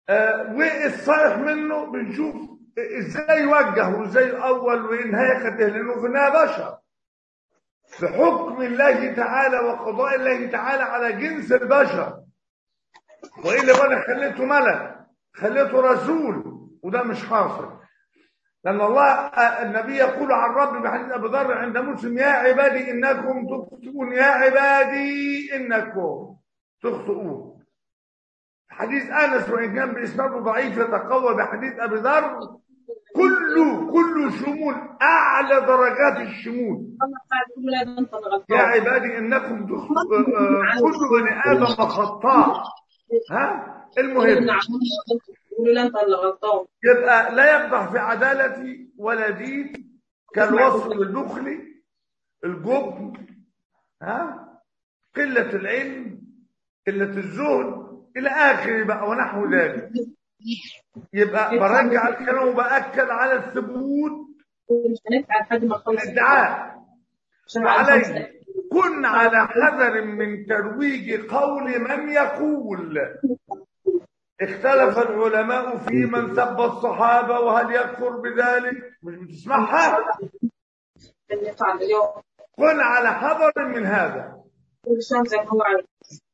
آه، والصالح منه بنشوف ازاي يوجه وازاي الاول وينهي خده لانه في النهايه بشر بحكم الله تعالى وقضاء الله تعالى على جنس البشر والا وانا خليته ملك خليته رسول وده مش حاصل لان الله النبي يقول عن رب بحديث ابي ذر عند مسلم يا عبادي انكم تخطئون يا عبادي انكم تخطئون حديث انس وان كان باسناده ضعيف يتقوى بحديث ابي ذر كله كله شمول اعلى درجات الشمول الله قال كل لا انت يا غلطان عبادي انكم تخطئ آه، كل بني ادم خطاء ها المهم قولوا لا انت اللي غلطان يبقى لا يقدح في عدالتي ولا دين كالوصف البخل الجبن ها قلة العلم قلة الزهد إلى آخره بقى ونحو ذلك يبقى برجع الكلام وبأكد على الثبوت مش هنفعل لحد ما نخلص الادعاء عشان بعد خمس عليه دقايق. كن على حذر من ترويج قول من يقول اختلف العلماء في من سب الصحابة وهل يكفر بذلك مش بتسمعها اللي يفعل اليوم كن على حذر من هذا كل شيء زي ما هو عايز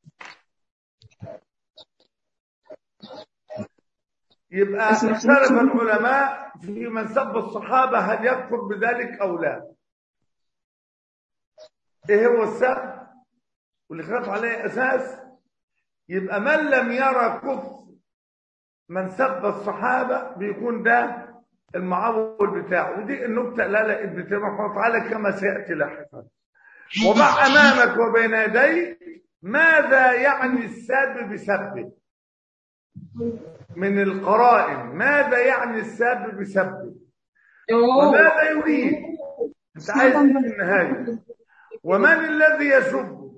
يبقى اختلف العلماء في من سب الصحابة هل يكفر بذلك أو لا ايه هو السب واللي خلاف عليه أساس يبقى من لم يرى كفر من سب الصحابة بيكون ده المعول بتاعه ودي النكتة لا لا ابن تيمية رحمه الله تعالى كما سيأتي لاحقا وضع أمامك وبين يديك ماذا يعني السب بسبه من القرائن ماذا يعني السب بسبه أوه. وماذا يريد انت عايز ايه في النهايه ومن الذي يسب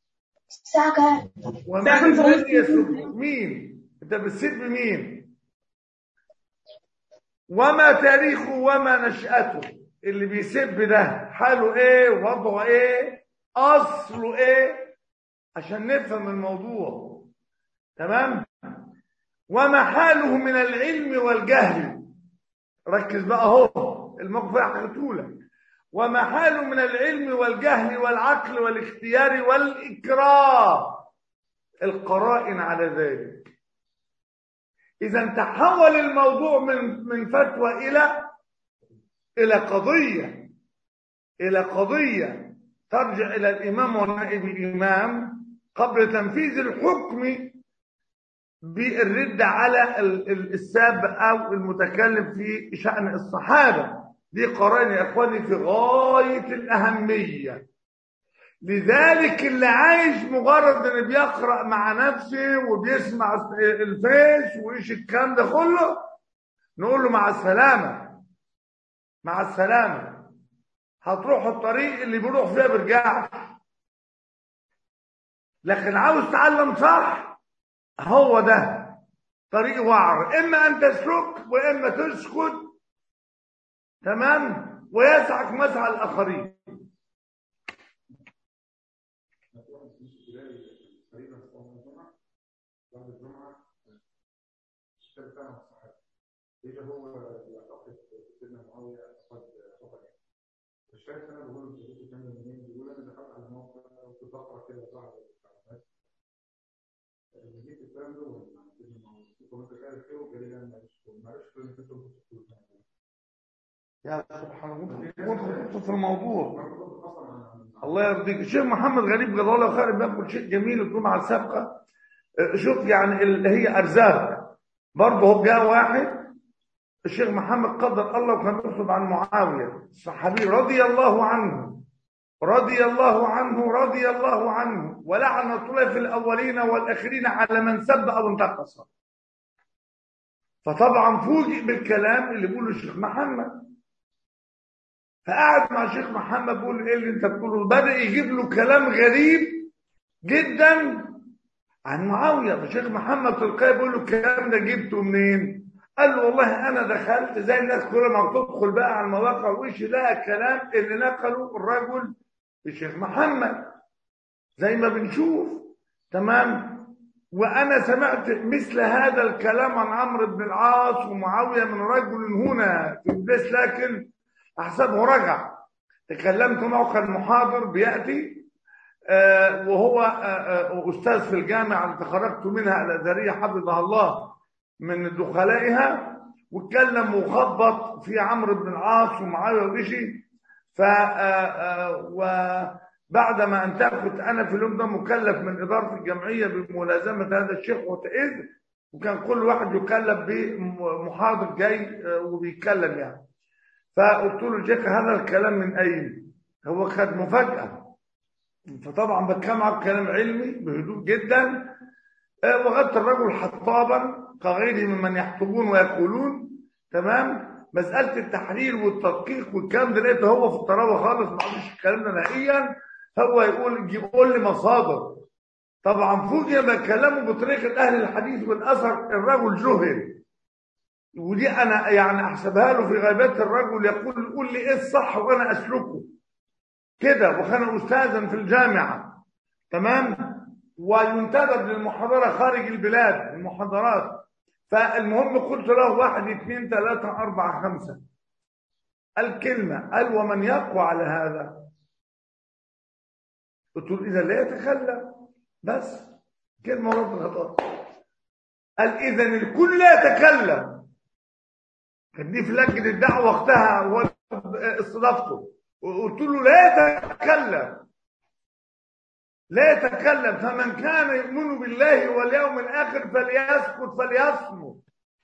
ومن الذي يسب مين انت بتسب مين وما تاريخه وما نشأته اللي بيسب ده حاله ايه وضعه ايه اصله ايه عشان نفهم الموضوع تمام وما حاله من العلم والجهل ركز بقى اهو الموقف اللي حكيته لك وما حاله من العلم والجهل والعقل والاختيار والإكراه القرائن على ذلك إذا تحول الموضوع من من فتوى إلى إلى قضية إلى قضية ترجع إلى الإمام ونائب الإمام قبل تنفيذ الحكم بالرد على ال- ال- الساب أو المتكلم في شأن الصحابة دي قرائن يا إخواني في غاية الأهمية لذلك اللي عايش مجرد ان بيقرأ مع نفسه وبيسمع الفيس وايش الكلام ده كله نقول له مع السلامة مع السلامة هتروح الطريق اللي بيروح فيها بيرجعش لكن عاوز تعلم صح هو ده طريق وعر اما ان تسلك واما تسكت تمام ويسعك مسعى الاخرين تقريبا في صلاه الجمعه بعد الجمعه الكتاب بتاعنا الصحابه ايه هو يعتقد سيدنا معاويه قد خطا الشاهد انا بقول له انت كان منين بيقول انا دخلت على موقع وكنت بقرا كده بعض الكلمات جبت الكلام ده ولا سيدنا معاويه كنت متخيل كده وجالي انا معلش معلش كنت كنت بتقول يا سبحان الله ممكن في الموضوع الله يرضيك الشيخ محمد غريب جزاه الله خير بيقول شيء جميل الجمعه السابقه آه، شوف يعني اللي هي ارزاق برضه هو جاء واحد الشيخ محمد قدر الله وكان يقصد عن معاويه الصحابي رضي الله عنه رضي الله عنه رضي الله عنه ولعنة الله في الأولين والآخرين على من سب أو انتقص فطبعا فوجئ بالكلام اللي بيقوله الشيخ محمد فقعد مع الشيخ محمد بيقول له ايه اللي انت بتقوله بدأ يجيب له كلام غريب جدا عن معاوية فالشيخ محمد تلقائي بيقول له الكلام ده جبته منين قال له والله انا دخلت زي الناس كل ما بتدخل بقى على المواقع وش لقى الكلام اللي نقله الرجل الشيخ محمد زي ما بنشوف تمام وأنا سمعت مثل هذا الكلام عن عمرو بن العاص ومعاوية من رجل هنا في البيت لكن أحسبه رجع تكلمت معه كان محاضر بيأتي آه، وهو آه، آه، أستاذ في الجامعة اللي تخرجت منها الأزهرية حفظها الله من دخلائها واتكلم وخبط في عمرو بن العاص ومعاوية وإشي ف وبعد ما انتهى كنت انا في اليوم ده مكلف من اداره الجمعيه بملازمه هذا الشيخ وتاذ وكان كل واحد يكلف بمحاضر جاي وبيتكلم يعني فقلت له جيك هذا الكلام من اين؟ هو كانت مفاجاه فطبعا بتكلم معه كلام علمي بهدوء جدا وغدت الرجل حطابا كغيره ممن يحطبون ويقولون تمام مساله التحليل والتدقيق والكلام ده لقيته هو في الطراوه خالص ما عندوش الكلام ده نهائيا هو يقول يقول لي مصادر طبعا فوجئ بكلامه بطريقه اهل الحديث والاثر الرجل جهل ودي انا يعني احسبها له في غيبات الرجل يقول قول لي ايه الصح وانا اسلكه كده وكان استاذا في الجامعه تمام وينتدب للمحاضره خارج البلاد المحاضرات فالمهم قلت له واحد اثنين ثلاثة أربعة خمسة الكلمة قال ومن يقوى على هذا قلت له إذا لا يتكلم بس كلمة ورد الخطأ قال إذا الكل لا يتكلم كان دي في لجنة الدعوة وقتها استضافته وقلت له لا يتكلم لا يتكلم فمن كان يؤمن بالله واليوم الآخر فليسكت فليصمت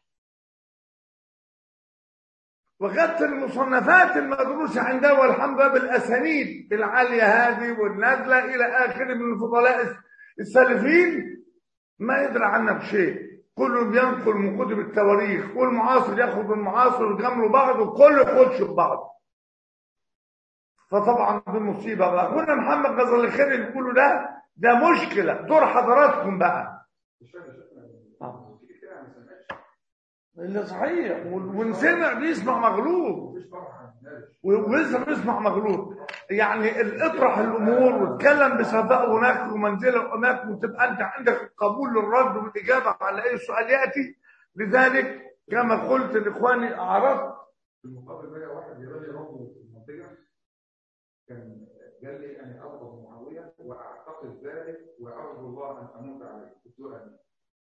وخدت المصنفات المدروسة عندها والحمد لله بالأسانيد العالية هذه والنازلة إلى آخر من الفضلاء السالفين ما يدري عنها بشيء كله بينقل من كتب التواريخ والمعاصر ياخد من المعاصر ويجاملوا بعض وكله يخش في بعض فطبعا دي مصيبه بقى اخونا محمد غزل الخير اللي بيقولوا ده ده مشكله دور حضراتكم بقى اللي صحيح ونسمع بيسمع مغلوب ويسمع بيسمع مغلوب يعني اطرح الامور واتكلم بصفاء هناك ومنزله هناك وتبقى انت عندك قبول للرد والاجابه على اي سؤال ياتي لذلك كما قلت لاخواني اعرضت في المقابل بقى واحد يقول لي ربه في المنطقه كان قال لي انا ارفض معاويه واعتقد ذلك وارجو الله ان اموت عليه قلت له امين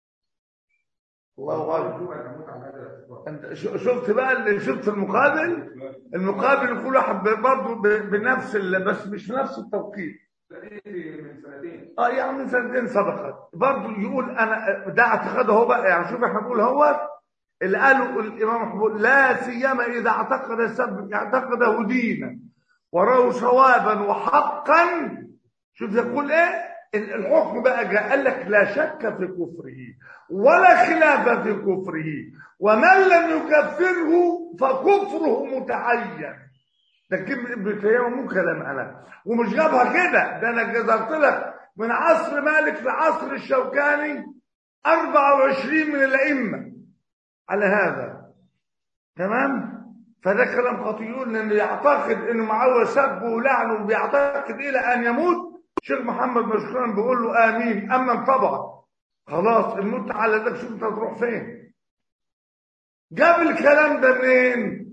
الله اكبر ارجو ان اموت على هذا الاعتقاد انت ش- شفت بقى اللي شفت المقابل المقابل كل واحد برضه ب- بنفس ال- بس مش في نفس التوقيت لقيت من سنتين اه يعني من سنتين سبقت برضه يقول انا ده اعتقاده هو بقى يعني شوف احنا بنقول هو اللي قاله الامام محمود لا سيما اذا اعتقد السب اعتقده دينا وراه صوابا وحقا شوف يقول ايه ال- الحكم بقى جاء قال لك لا شك في كفره ولا خلاف في كفره ومن لم يكفره فكفره متعين ده كلمة ابن تيمية مو كلام انا ومش جابها كده ده انا جزرت لك من عصر مالك لعصر الشوكاني 24 من الائمه على هذا تمام فده كلام خطيئون لانه يعتقد انه معاويه سب ولعنه وبيعتقد الى ان يموت شيخ محمد مشكورا بيقول له امين اما طبعا خلاص الموت على ده شوف انت هتروح فين جاب الكلام ده منين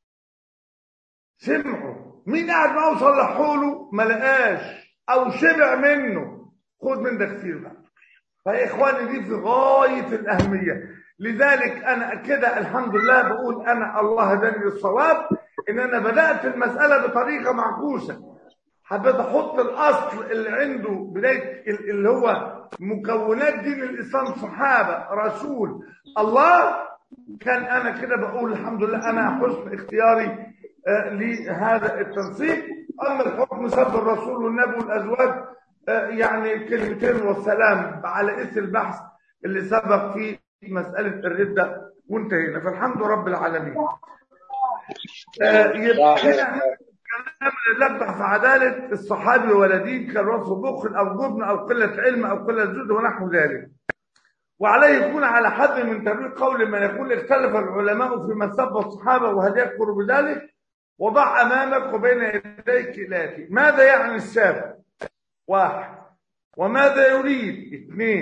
سمعوا مين قاعد معاه وصلحوا له ما لقاش او شبع منه خد من ده كتير بقى فيا اخواني دي في غايه الاهميه لذلك انا كده الحمد لله بقول انا الله هداني للصواب ان انا بدات المساله بطريقه معكوسه حبيت احط الاصل اللي عنده بدايه ال- اللي هو مكونات دين الاسلام صحابه رسول الله كان انا كده بقول الحمد لله انا حسن اختياري آه، لهذا التنسيق اما الحكم سب الرسول والنبي والازواج آه، يعني كلمتين والسلام على اسم البحث اللي سبق في مساله الرده وانتهينا فالحمد رب العالمين آه، يبقى هنا كلام لبح في عدالة الصحابي ولدين كان وصف بخل أو جبن أو قلة علم أو قلة زهد ونحو ذلك وعليه يكون على حد من تبرير قول من يقول اختلف العلماء في من سب الصحابة وهل يكفر بذلك وضع أمامك وبين يديك الآتي ماذا يعني السابق واحد وماذا يريد اثنين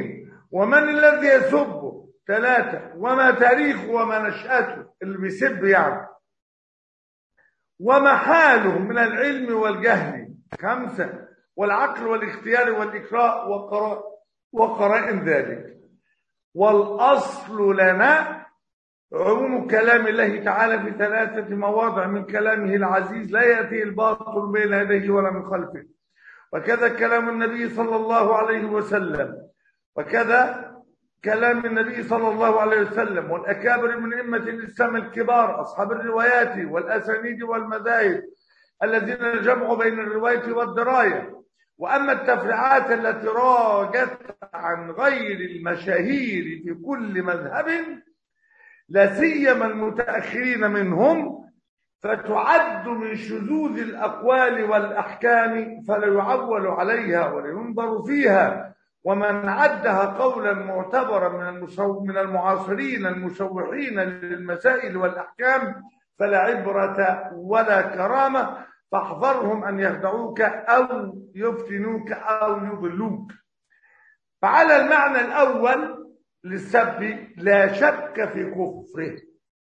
ومن الذي يسبه ثلاثة وما تاريخه وما نشأته اللي بيسب يعني وما حاله من العلم والجهل خمسة والعقل والاختيار والإكراء وقراء وقرائن ذلك والأصل لنا عموم كلام الله تعالى في ثلاثة مواضع من كلامه العزيز لا يأتي الباطل بين يديه ولا من خلفه وكذا كلام النبي صلى الله عليه وسلم وكذا كلام النبي صلى الله عليه وسلم والأكابر من أئمة الإسلام الكبار أصحاب الروايات والأسانيد والمذاهب الذين جمعوا بين الرواية والدراية وأما التفريعات التي راجت عن غير المشاهير في كل مذهب لا سيما المتأخرين منهم فتعد من شذوذ الأقوال والأحكام فلا يعول عليها ولا ينظر فيها ومن عدها قولا معتبرا من المشو... من المعاصرين المشوحين للمسائل والأحكام فلا عبرة ولا كرامة فاحذرهم أن يخدعوك أو يفتنوك أو يضلوك فعلى المعنى الأول للسب لا شك في كفره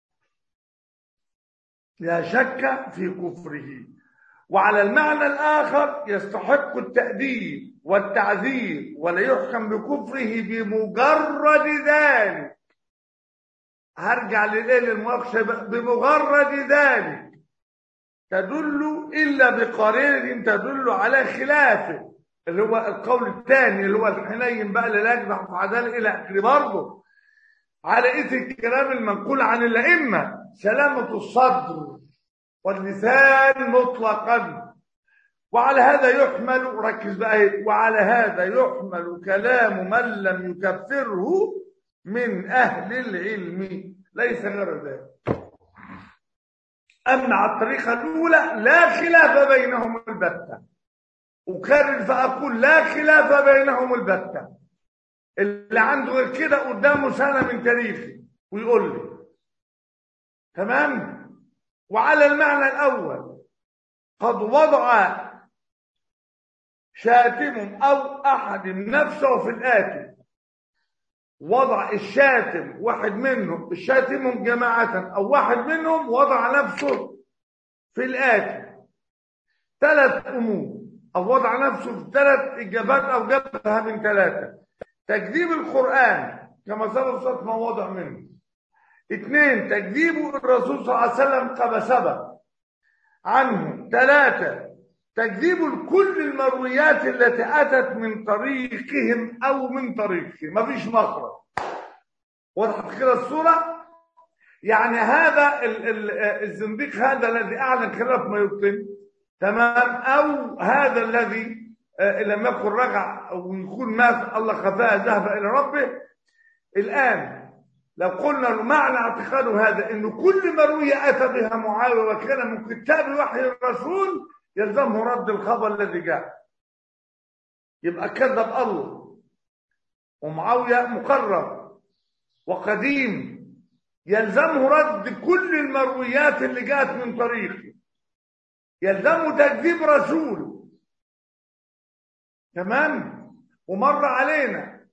لا شك في كفره وعلى المعنى الآخر يستحق التأديب والتعذير ولا يحكم بكفره بمجرد ذلك هرجع للإيه للمناقشة بمجرد ذلك تدل إلا بقرينة تدل على خلافه اللي هو القول الثاني اللي هو الحنين بقى لا يجنح في عدالة إلى آخره برضه على إثر الكلام المنقول عن الأئمة سلامة الصدر واللسان مطلقا وعلى هذا يحمل ركز بقى وعلى هذا يحمل كلام من لم يكفره من أهل العلم ليس غير ذلك أما على الطريقة الأولى لا خلاف بينهم البتة أكرر فأقول لا خلاف بينهم البتة اللي عنده غير كده قدامه سنة من تاريخي ويقول لي تمام وعلى المعنى الأول قد وضع شاتم أو أحد نفسه في الآتي وضع الشاتم واحد منهم الشاتم جماعة أو واحد منهم وضع نفسه في الآتي ثلاث أمور أو وضع نفسه في ثلاث إجابات أو جابها من ثلاثة تكذيب القرآن كما سبب صوت ما وضع منه اثنين تكذيب الرسول صلى الله عليه وسلم كما سبق عنه ثلاثة تكذيب كل المرويات التي أتت من طريقهم أو من طريقه مفيش مخرج وضحت كده الصورة يعني هذا ال ال الزنديق هذا الذي أعلن خلاف ما يبطن تمام أو هذا الذي لم يكن رجع أو يكون مات الله خفاه ذهب إلى ربه الآن لو قلنا له معنى اعتقاده هذا انه كل مروية اتى بها معاوية وكان من كتاب وحي الرسول يلزمه رد الخبر الذي جاء يبقى كذب الله ومعاوية مقرب وقديم يلزمه رد كل المرويات اللي جاءت من طريقه يلزمه تكذيب رسوله تمام ومر علينا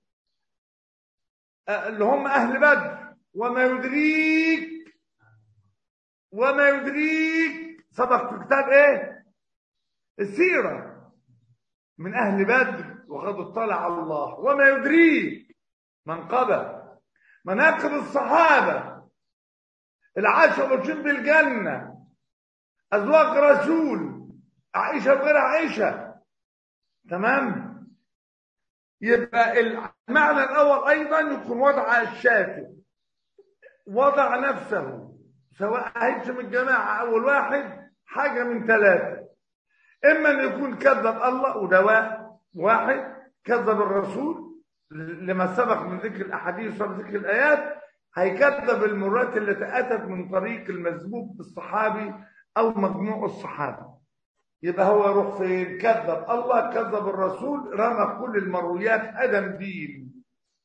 اللي هم أهل بدر وما يدريك وما يدريك سبق في كتاب ايه السيرة من أهل بدر وقد اطلع الله وما يدريك من قبل مناقب الصحابة العاشر والعشرين بالجنة أزواج رسول عائشة وغير عائشة تمام يبقى المعنى الأول أيضا يكون وضع الشافي وضع نفسه سواء هيثم الجماعة أو الواحد حاجة من ثلاثة إما أن يكون كذب الله ودواء واحد كذب الرسول لما سبق من ذكر الأحاديث وذكر الآيات هيكذب المرات التي أتت من طريق المسبوق بالصحابي أو مجموع الصحابة يبقى هو يروح فين كذب الله كذب الرسول رمى كل المرويات ادم دين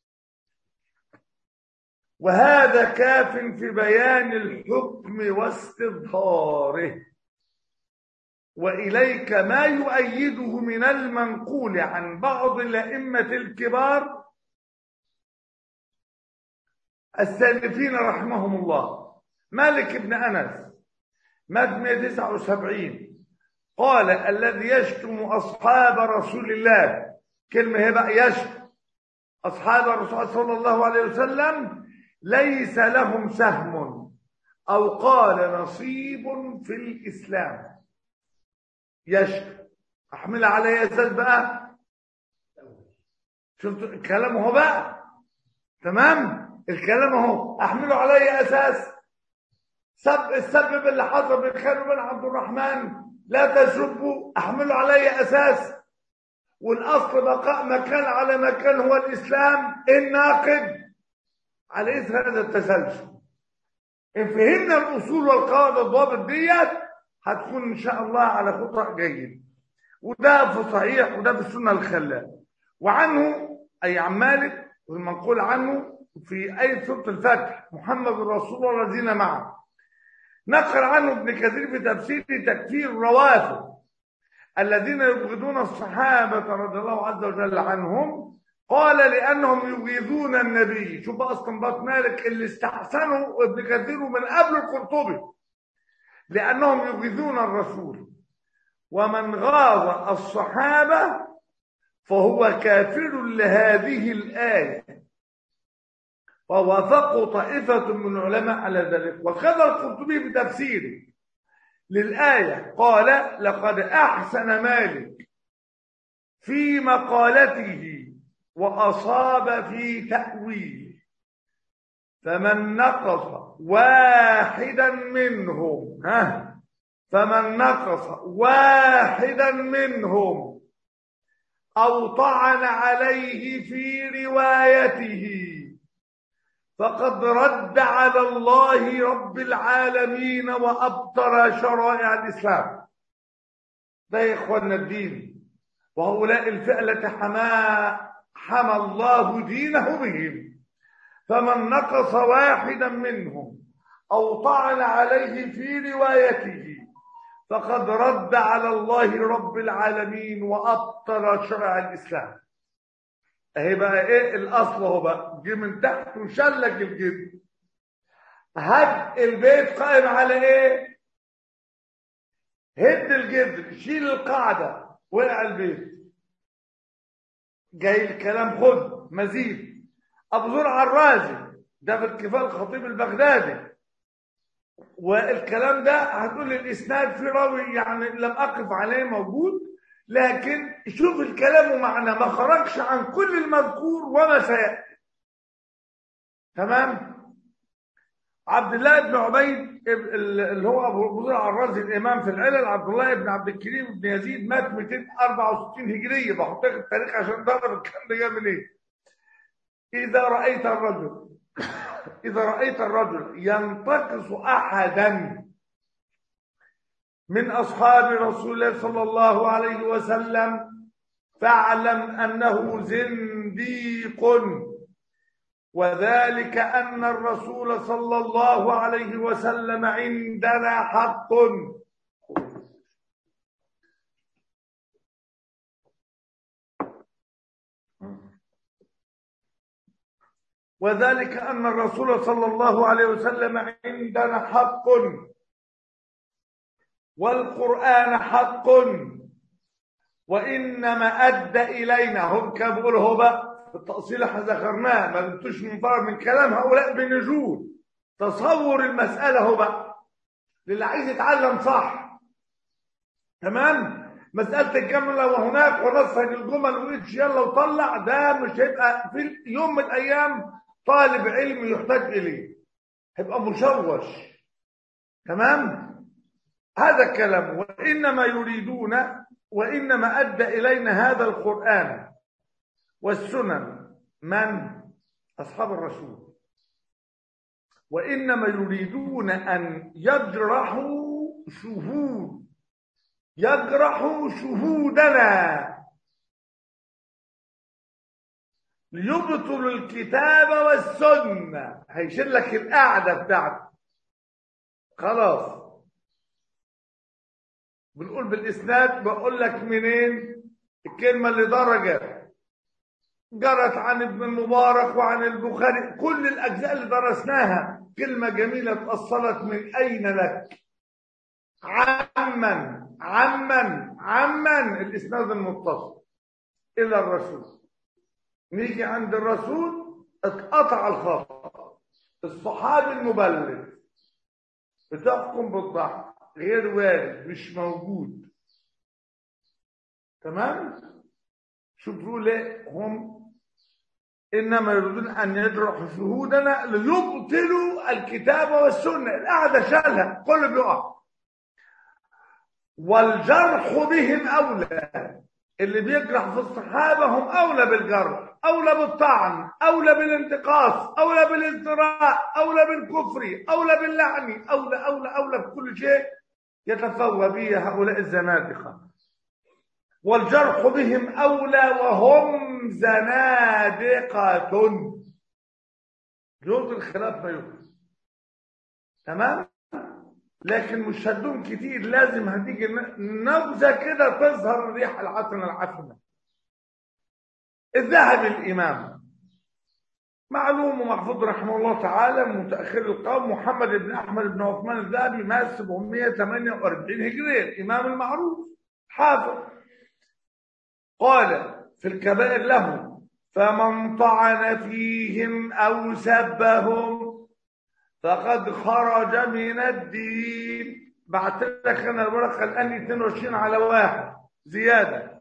وهذا كاف في بيان الحكم واستظهاره واليك ما يؤيده من المنقول عن بعض الائمه الكبار السالفين رحمهم الله مالك بن أنس مات 179 قال الذي يشتم أصحاب رسول الله كلمة هي بقى يشتم أصحاب الرسول صلى الله عليه وسلم ليس لهم سهم أو قال نصيب في الإسلام يشتم أحمل عليه أساس بقى شفت الكلام هو بقى تمام الكلام اهو احمله علي اساس سب السبب اللي حصل بين خالد وبين عبد الرحمن لا تسبوا احمله علي اساس والاصل بقاء مكان على مكان هو الاسلام الناقد على اثر هذا التسلسل ان فهمنا الاصول والقواعد والضوابط ديت هتكون ان شاء الله على خطى جيد وده في صحيح وده في السنه الخلال وعنه اي عن مالك والمنقول عنه في آية سورة الفتح محمد رسول الله الذين معه نقل عنه ابن كثير في تفسير تكفير الروافض الذين يبغضون الصحابة رضي الله عز وجل عنهم قال لأنهم يغيظون النبي شوف بقى استنباط مالك اللي استحسنه ابن كثير من قبل القرطبي لأنهم يغيظون الرسول ومن غاض الصحابة فهو كافر لهذه الآية ووافقوا طائفة من العلماء على ذلك وكذا القرطبي بتفسيره للآية قال لقد أحسن مالك في مقالته وأصاب في تأويله فمن نقص واحدا منهم ها فمن نقص واحدا منهم أو طعن عليه في روايته فقد رد على الله رب العالمين وأبطر شرائع الإسلام ده يا إخواننا الدين وهؤلاء الفئلة حما حمى الله دينه بهم فمن نقص واحدا منهم أو طعن عليه في روايته فقد رد على الله رب العالمين وأبطر شرع الإسلام اهي بقى ايه الاصل اهو بقى جه من تحت وشلك الجد هد البيت قائم على ايه هد الجدر شيل القاعده وقع البيت جاي الكلام خد مزيد ابو زرع الرازي ده في الكفاء الخطيب البغدادي والكلام ده هتقول لي الاسناد في راوي يعني لم اقف عليه موجود لكن شوف الكلام ومعنى ما خرجش عن كل المذكور وما سيأتي تمام عبد الله بن عبيد اللي هو ابو بزرع الرازي الامام في العلل عبد الله بن عبد الكريم بن يزيد مات 264 هجريه بحط لك التاريخ عشان تعرف الكلام ده جاي منين اذا رايت الرجل اذا رايت الرجل ينتقص احدا من أصحاب رسول الله صلى الله عليه وسلم فاعلم أنه زنديق وذلك أن الرسول صلى الله عليه وسلم عندنا حق وذلك أن الرسول صلى الله عليه وسلم عندنا حق والقرآن حق وإنما أدى إلينا هم كانوا بيقولوا هو بقى التأصيل احنا ذكرناه ما انتوش من بره من كلام هؤلاء بنجود تصور المسألة هو بقى للي عايز يتعلم صح تمام مسألة الجملة وهناك ونسخ الجمل وإتش يلا وطلع ده مش هيبقى في يوم من الأيام طالب علم يحتاج إليه هيبقى مشوش تمام هذا الكلام وإنما يريدون وإنما أدى إلينا هذا القرآن والسنن من أصحاب الرسول وإنما يريدون أن يجرحوا شهود يجرحوا شهودنا ليبطلوا الكتاب والسنة هيشيل لك القعدة بتاعته خلاص بنقول بالإسناد بقول لك منين الكلمة اللي درجت جرت عن ابن المبارك وعن البخاري كل الأجزاء اللي درسناها كلمة جميلة تأصلت من أين لك عمن عمن عمن الإسناد المتصل إلى الرسول نيجي عند الرسول اتقطع الخط الصحابي المبلغ بتحكم بالضعف غير وارد مش موجود تمام شوفوا ليه هم انما يريدون ان يجرحوا شهودنا ليبطلوا الكتاب والسنه القعده شالها كله بيقع والجرح بهم اولى اللي بيجرح في الصحابه هم اولى بالجرح اولى بالطعن اولى بالانتقاص اولى بالازدراء اولى بالكفر اولى باللعن اولى اولى اولى بكل شيء يتفوه به هؤلاء الزنادقه والجرح بهم أولى وهم زنادقة جهد الخلاف ما يخلص تمام لكن مش شدهم كتير لازم هتيجي نبذة كده تظهر ريح العطن العفنة الذهب الإمام معلوم ومحفوظ رحمه الله تعالى متأخر القوم محمد بن أحمد بن عثمان الذهبي مات 748 هجرية الإمام المعروف حافظ قال في الكبائر له فمن طعن فيهم أو سبهم فقد خرج من الدين بعت لك انا الورقه الان 22 على واحد زياده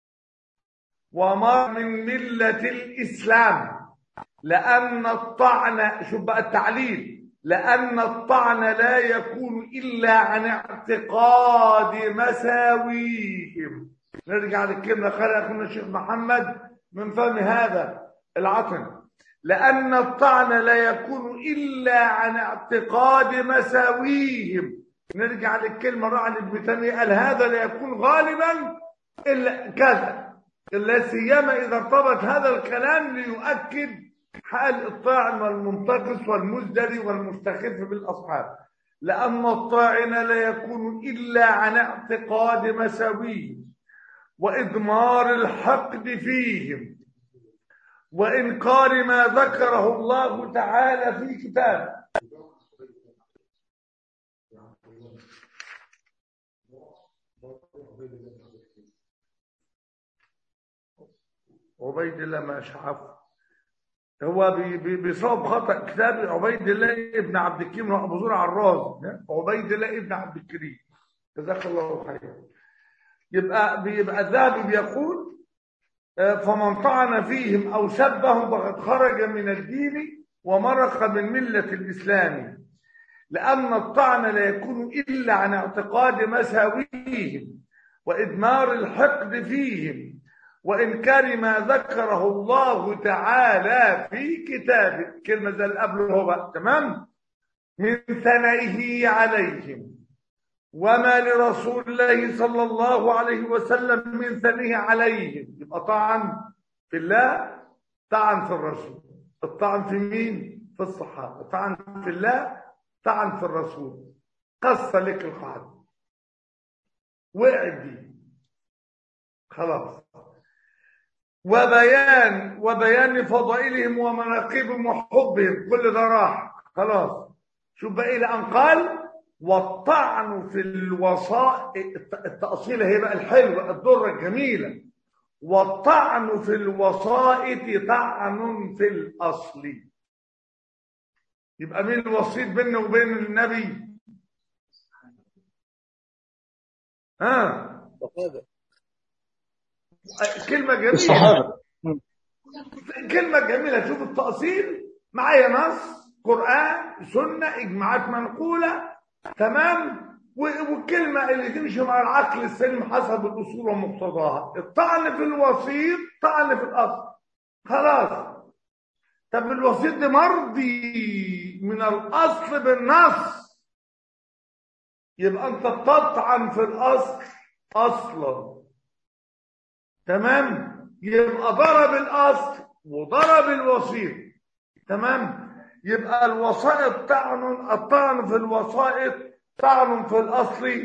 وما من مله الاسلام لان الطعن شوف بقى التعليل لان الطعن لا يكون الا عن اعتقاد مساويهم نرجع للكلمه قال اخونا الشيخ محمد من فهم هذا العطن لأن الطعن لا يكون إلا عن اعتقاد مساويهم نرجع للكلمة راعي ابن تيمية قال هذا لا يكون غالبا إلا كذا إلا سيما إذا ارتبط هذا الكلام ليؤكد حال الطاعن والمنتقص والمزدري والمستخف بالأصحاب لأن الطاعن لا يكون إلا عن اعتقاد مساويهم وإدمار الحقد فيهم وإنكار ما ذكره الله تعالى في كتابه عبيد الله ما شعف هو بيصاب خطأ كتاب عبيد الله ابن عبد الكريم أبو زرع عراز عبيد الله ابن عبد الكريم جزاك الله خيرا يبقى بيبقى الذهبي بيقول فمن طعن فيهم أو سبهم فقد خرج من الدين ومرق من ملة الإسلام لأن الطعن لا يكون إلا عن اعتقاد مساويهم وإدمار الحقد فيهم وإنكار ما ذكره الله تعالى في كتابه كلمة زي اللي قبله هو بقى تمام من ثنائه عليهم وما لرسول الله صلى الله عليه وسلم من ثنيه عليهم يبقى طعن في الله طعن في الرسول الطعن في مين في الصحابه طعن في الله طعن في الرسول قص لك القاعده وقعت دي خلاص وبيان وبيان فضائلهم ومناقبهم وحبهم كل ده راح خلاص شوف بقى الى ان قال والطعن في الوسائط التأصيل هي بقى الحلوة الضرة الجميلة والطعن في الوسائط طعن في الأصل يبقى مين الوسيط بيننا وبين النبي ها كلمة جميلة الصحابة كلمة جميلة شوف التأصيل معايا نص قرآن سنة إجماعات منقولة تمام والكلمة اللي تمشي مع العقل السليم حسب الأصول ومقتضاها الطعن في الوسيط طعن في الأصل خلاص طب الوسيط ده مرضي من الأصل بالنص يبقى أنت تطعن في الأصل أصلا تمام يبقى ضرب الأصل وضرب الوسيط تمام يبقى الوسائط طعن الطعن في الوسائط طعن في الأصل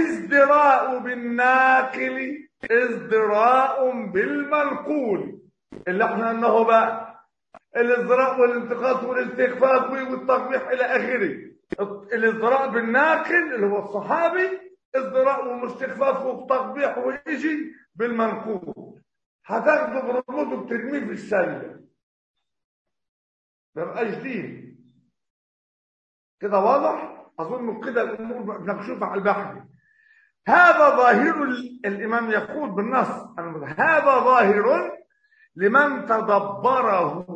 والازدراء بالناقل ازدراء بالمنقول اللي احنا انه بقى الازدراء والانتقاص والاستخفاف والتقبيح الى اخره الازدراء بالناقل اللي هو الصحابي ازدراء واستخفاف وتقبيح ويجي بالمنقول هتاخده برموده بترميه في السله ما بقاش دين كده واضح اظن كده الامور مكشوفه على البحر هذا ظاهر ال- الامام يقول بالنص هذا ظاهر لمن تدبره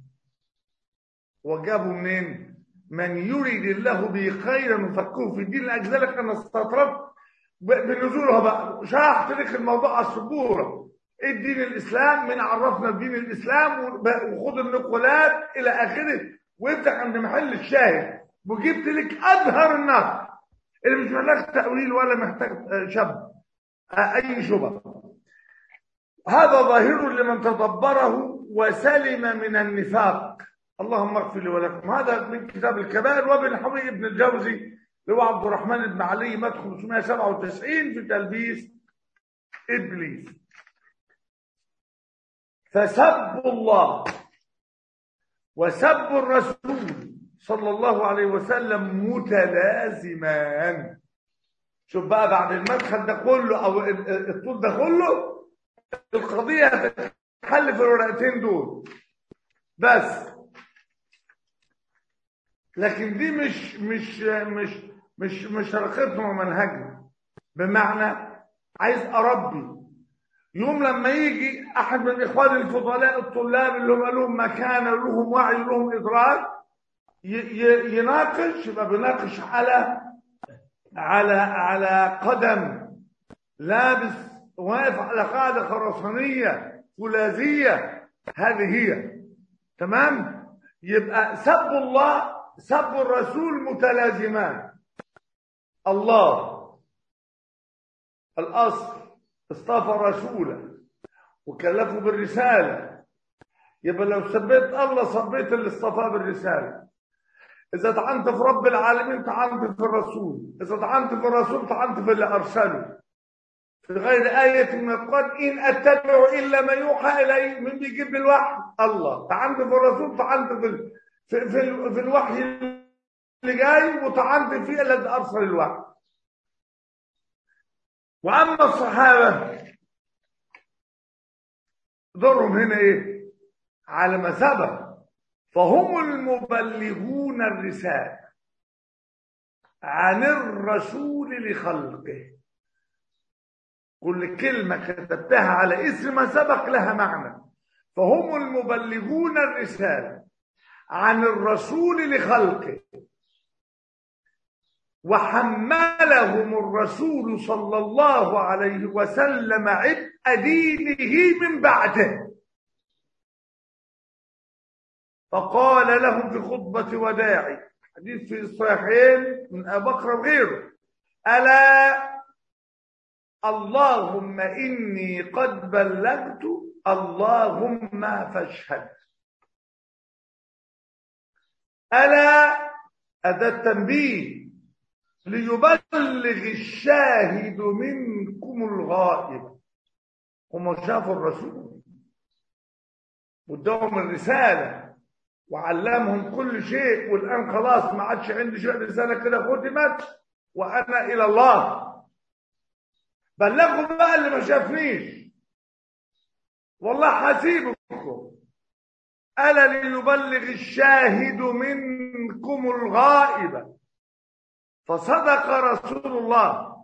وجابه منين من يريد الله به خيرا يفكه في الدين لاجل انا استطردت ب- بنزولها بقى شرحت لك الموضوع على السبوره ايه الدين الاسلام من عرفنا بدين الاسلام وب- وخد النقولات الى اخره وابدا عند محل الشاهد وجبت لك ازهر النص اللي مش محتاج تاويل ولا محتاج آه، شب آه، اي شبه هذا ظاهر لمن تدبره وسلم من النفاق اللهم اغفر لي ولكم هذا من كتاب الكبائر وابن حوي ابن الجوزي اللي هو عبد الرحمن بن علي مات 597 في تلبيس ابليس فسب الله وسب الرسول صلى الله عليه وسلم متلازمان شوف بقى بعد المدخل ده كله او ال- ال- الطول ده كله القضيه هتتحل في الورقتين دول بس لكن دي مش مش مش مش مش طريقتنا ومنهجنا بمعنى عايز اربي يوم لما يجي احد من اخوان الفضلاء الطلاب اللي هم لهم مكانه ولهم وعي ولهم ادراك ي- ي- يناقش يبقى بيناقش على على على قدم لابس واقف على قاعده خرسانيه فولاذيه هذه هي تمام يبقى سب الله سب الرسول متلازمان الله الاصل اصطفى رسولا وكلفه بالرساله يبقى لو سبيت الله صبيت اللي اصطفاه بالرساله اذا طعنت في رب العالمين طعنت في الرسول اذا طعنت في الرسول طعنت في اللي ارسله في غير آية من القرآن إن أتبع إلا ما يوحى إلي من بيجيب الوحي الله طعنت في الرسول طعنت في ال... في, في, ال... في الوحي اللي جاي وطعنت فيه الذي أرسل الوحي وأما الصحابة دورهم هنا إيه؟ على ما سبق فهم المبلغون الرسالة عن الرسول لخلقه كل كلمة كتبتها على اسم ما سبق لها معنى فهم المبلغون الرسالة عن الرسول لخلقه وحملهم الرسول صلى الله عليه وسلم عبء دينه من بعده فقال لهم في خطبة وداعي حديث في الصحيحين من أبي بكر وغيره ألا اللهم إني قد بلغت اللهم فاشهد ألا أدى التنبيه ليبلغ الشاهد منكم الغائب هم شافوا الرسول وادهم الرسالة وعلمهم كل شيء والآن خلاص ما عادش عندي شيء رسالة كده ختمت وأنا إلى الله بلغوا بقى اللي ما شافنيش والله حسيبكم ألا ليبلغ الشاهد منكم الغائب فصدق رسول الله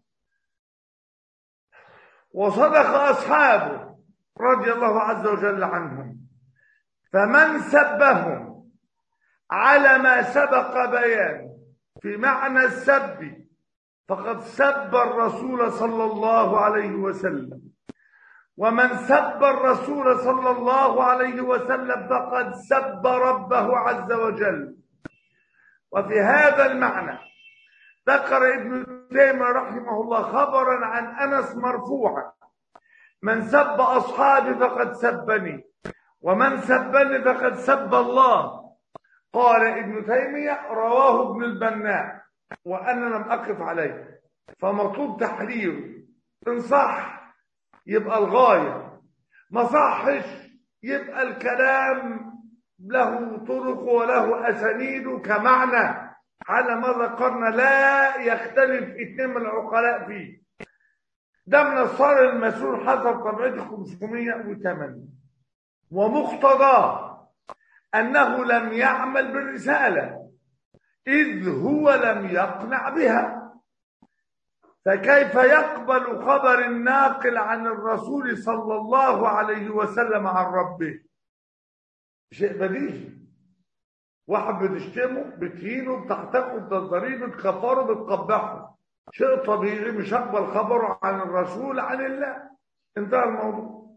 وصدق أصحابه رضي الله عز وجل عنهم فمن سبهم على ما سبق بيانه في معنى السب فقد سب الرسول صلى الله عليه وسلم ومن سب الرسول صلى الله عليه وسلم فقد سب ربه عز وجل وفي هذا المعنى ذكر ابن تيمية رحمه الله خبرا عن أنس مرفوعا من سب أصحابي فقد سبني ومن سبني فقد سب الله قال ابن تيمية رواه ابن البناء وأنا لم أقف عليه فمطلوب تحريره إن صح يبقى الغاية ما صحش يبقى الكلام له طرق وله أسانيد كمعنى على ما ذكرنا لا يختلف اثنين من العقلاء فيه ده من الصار المسؤول حسب طبيعته 508 ومقتضاه أنه لم يعمل بالرسالة إذ هو لم يقنع بها فكيف يقبل خبر الناقل عن الرسول صلى الله عليه وسلم عن ربه شيء بديهي واحد بتشتمه بتهينه بتعتقه بتضريه بتكفره بتقبحه شيء طبيعي مش هقبل خبره عن الرسول عن الله انتهى الموضوع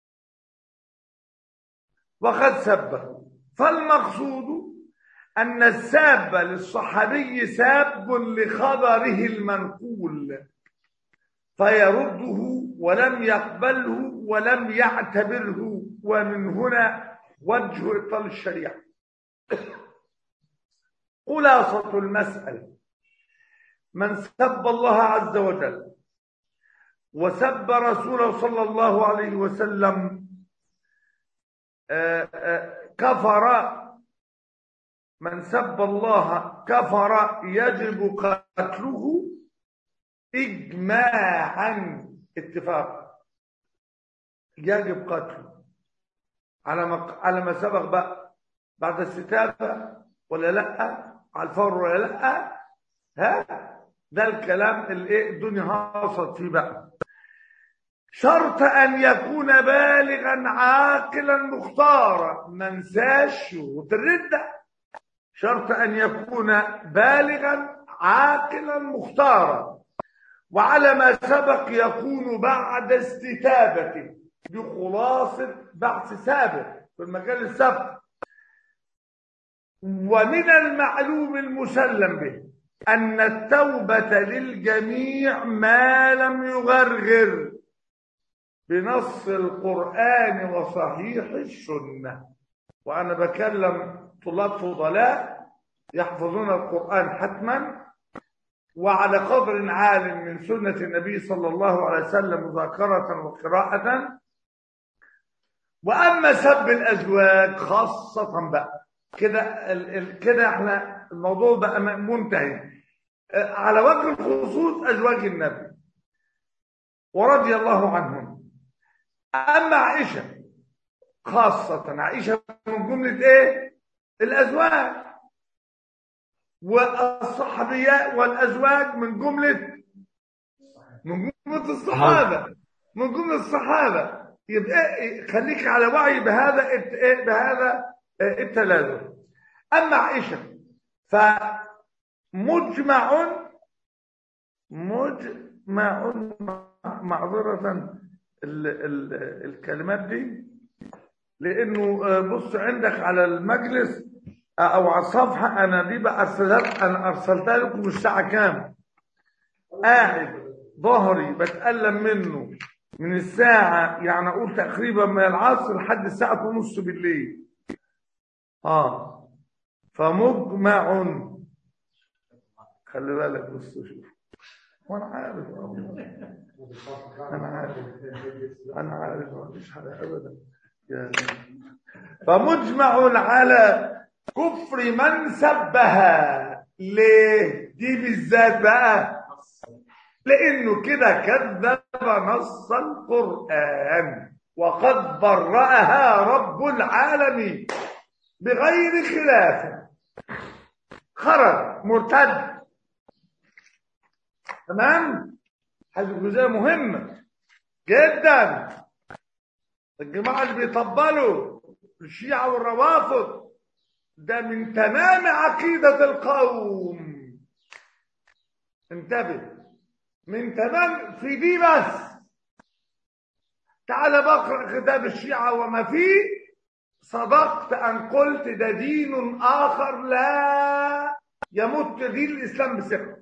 وقد سبه فالمقصود أن الساب للصحابي ساب لخبره المنقول فيرده ولم يقبله ولم يعتبره ومن هنا وجه إبطال الشريعة خلاصة المسألة من سب الله عز وجل وسب رسوله صلى الله عليه وسلم آآ آآ كفر من سب الله كفر يجب قتله إجماعا اتفاقا يجب قتله على ما على ما سبق بقى بعد الستابة ولا لا على الفور ولا لا ها ده الكلام اللي ايه الدنيا هاصت فيه بقى شرط ان يكون بالغا عاقلا مختارا ما انساش شروط الرده شرط ان يكون بالغا عاقلا مختارا وعلى ما سبق يكون بعد استتابته بخلاصه بحث سابق في المجال السابق ومن المعلوم المسلم به أن التوبة للجميع ما لم يغرغر بنص القرآن وصحيح السنة وأنا بكلم طلاب فضلاء يحفظون القرآن حتما وعلى قدر عال من سنة النبي صلى الله عليه وسلم مذاكرة وقراءة وأما سب الأزواج خاصة بقى كده كده احنا الموضوع بقى منتهي على وجه الخصوص ازواج النبي ورضي الله عنهم اما عائشه خاصه عائشه من جمله ايه الازواج والصحابيات والازواج من جمله من جمله الصحابه من جمله الصحابه يبقى خليك على وعي بهذا بهذا التلازم أما عائشة فمجمع مجمع معذرة ال ال الكلمات دي لأنه بص عندك على المجلس أو على الصفحة أنا دي بقى أرسلت أنا أرسلتها لكم الساعة كام؟ قاعد ظهري بتألم منه من الساعة يعني أقول تقريبا من العصر لحد الساعة ونص بالليل اه فمجمع خلي بالك بص شوف وانا عارف انا عارف انا عارف مفيش حاجه ابدا يعني فمجمع على كفر من سبها ليه دي بالذات بقى لانه كده كذب نص القران وقد برأها رب العالمين بغير خلاف خرج مرتد تمام هذه جزئيه مهمه جدا الجماعه اللي بيطبلوا الشيعه والروافض ده من تمام عقيده القوم انتبه من تمام في دي بس تعال بقرا كتاب الشيعه وما فيه صدقت أن قلت ده دين آخر لا يمت دين الإسلام بثقة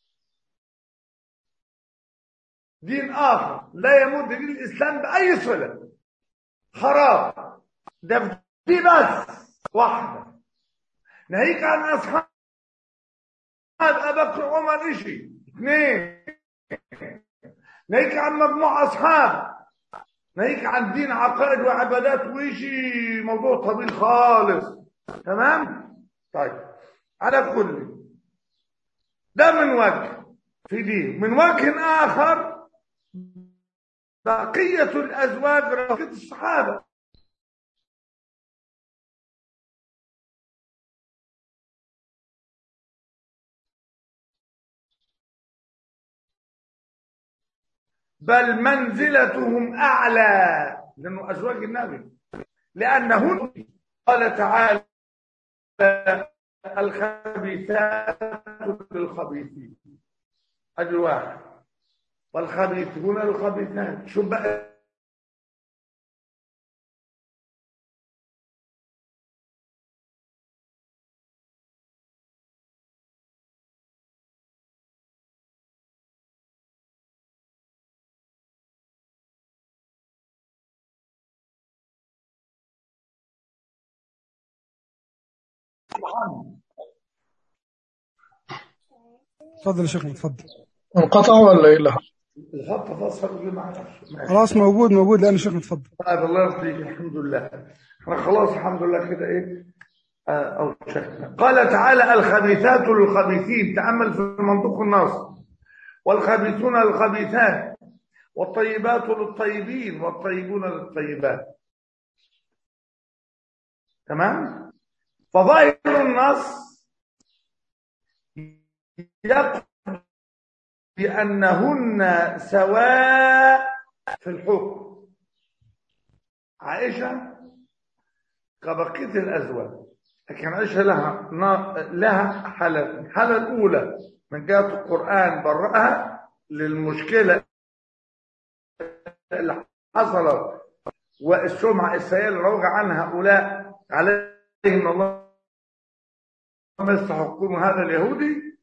دين آخر لا يمت دين الإسلام بأي صلة خراب ده دي بس واحدة ناهيك عن أصحاب أبا بكر عمر إشي اثنين ناهيك عن مجموعة أصحاب ناهيك عن دين عقائد وعبادات ويجي موضوع طويل خالص تمام طيب على كل ده من وجه في دين من وجه آخر بقية الأزواج رفيق الصحابة بل منزلتهم أعلى لأنه أزواج النبي لأنهن قال تعالى الخبيثات للخبيثين أدي واحد والخبيثون للخبيثات شو بقى اتفضل يا شيخنا اتفضل انقطع ولا ايه اللي حصل؟ الخط فصل اللي مع نفسه ماشي. خلاص موجود موجود لان شيخنا اتفضل طيب الله يرضيك الحمد لله احنا خلاص الحمد لله كده ايه آه، او شكنا قال تعالى الخبيثات للخبيثين تامل في منطق النص والخبيثون للخبيثات والطيبات للطيبين والطيبون للطيبات تمام فظاهر النص يقضي بأنهن سواء في الحكم عائشة كبقية الأزواج لكن عائشة لها لها حالة الحالة الأولى من جهة القرآن برأها للمشكلة اللي حصلت والسمعة السيئة اللي روج عنها هؤلاء عليهم الله ما يستحقون هذا اليهودي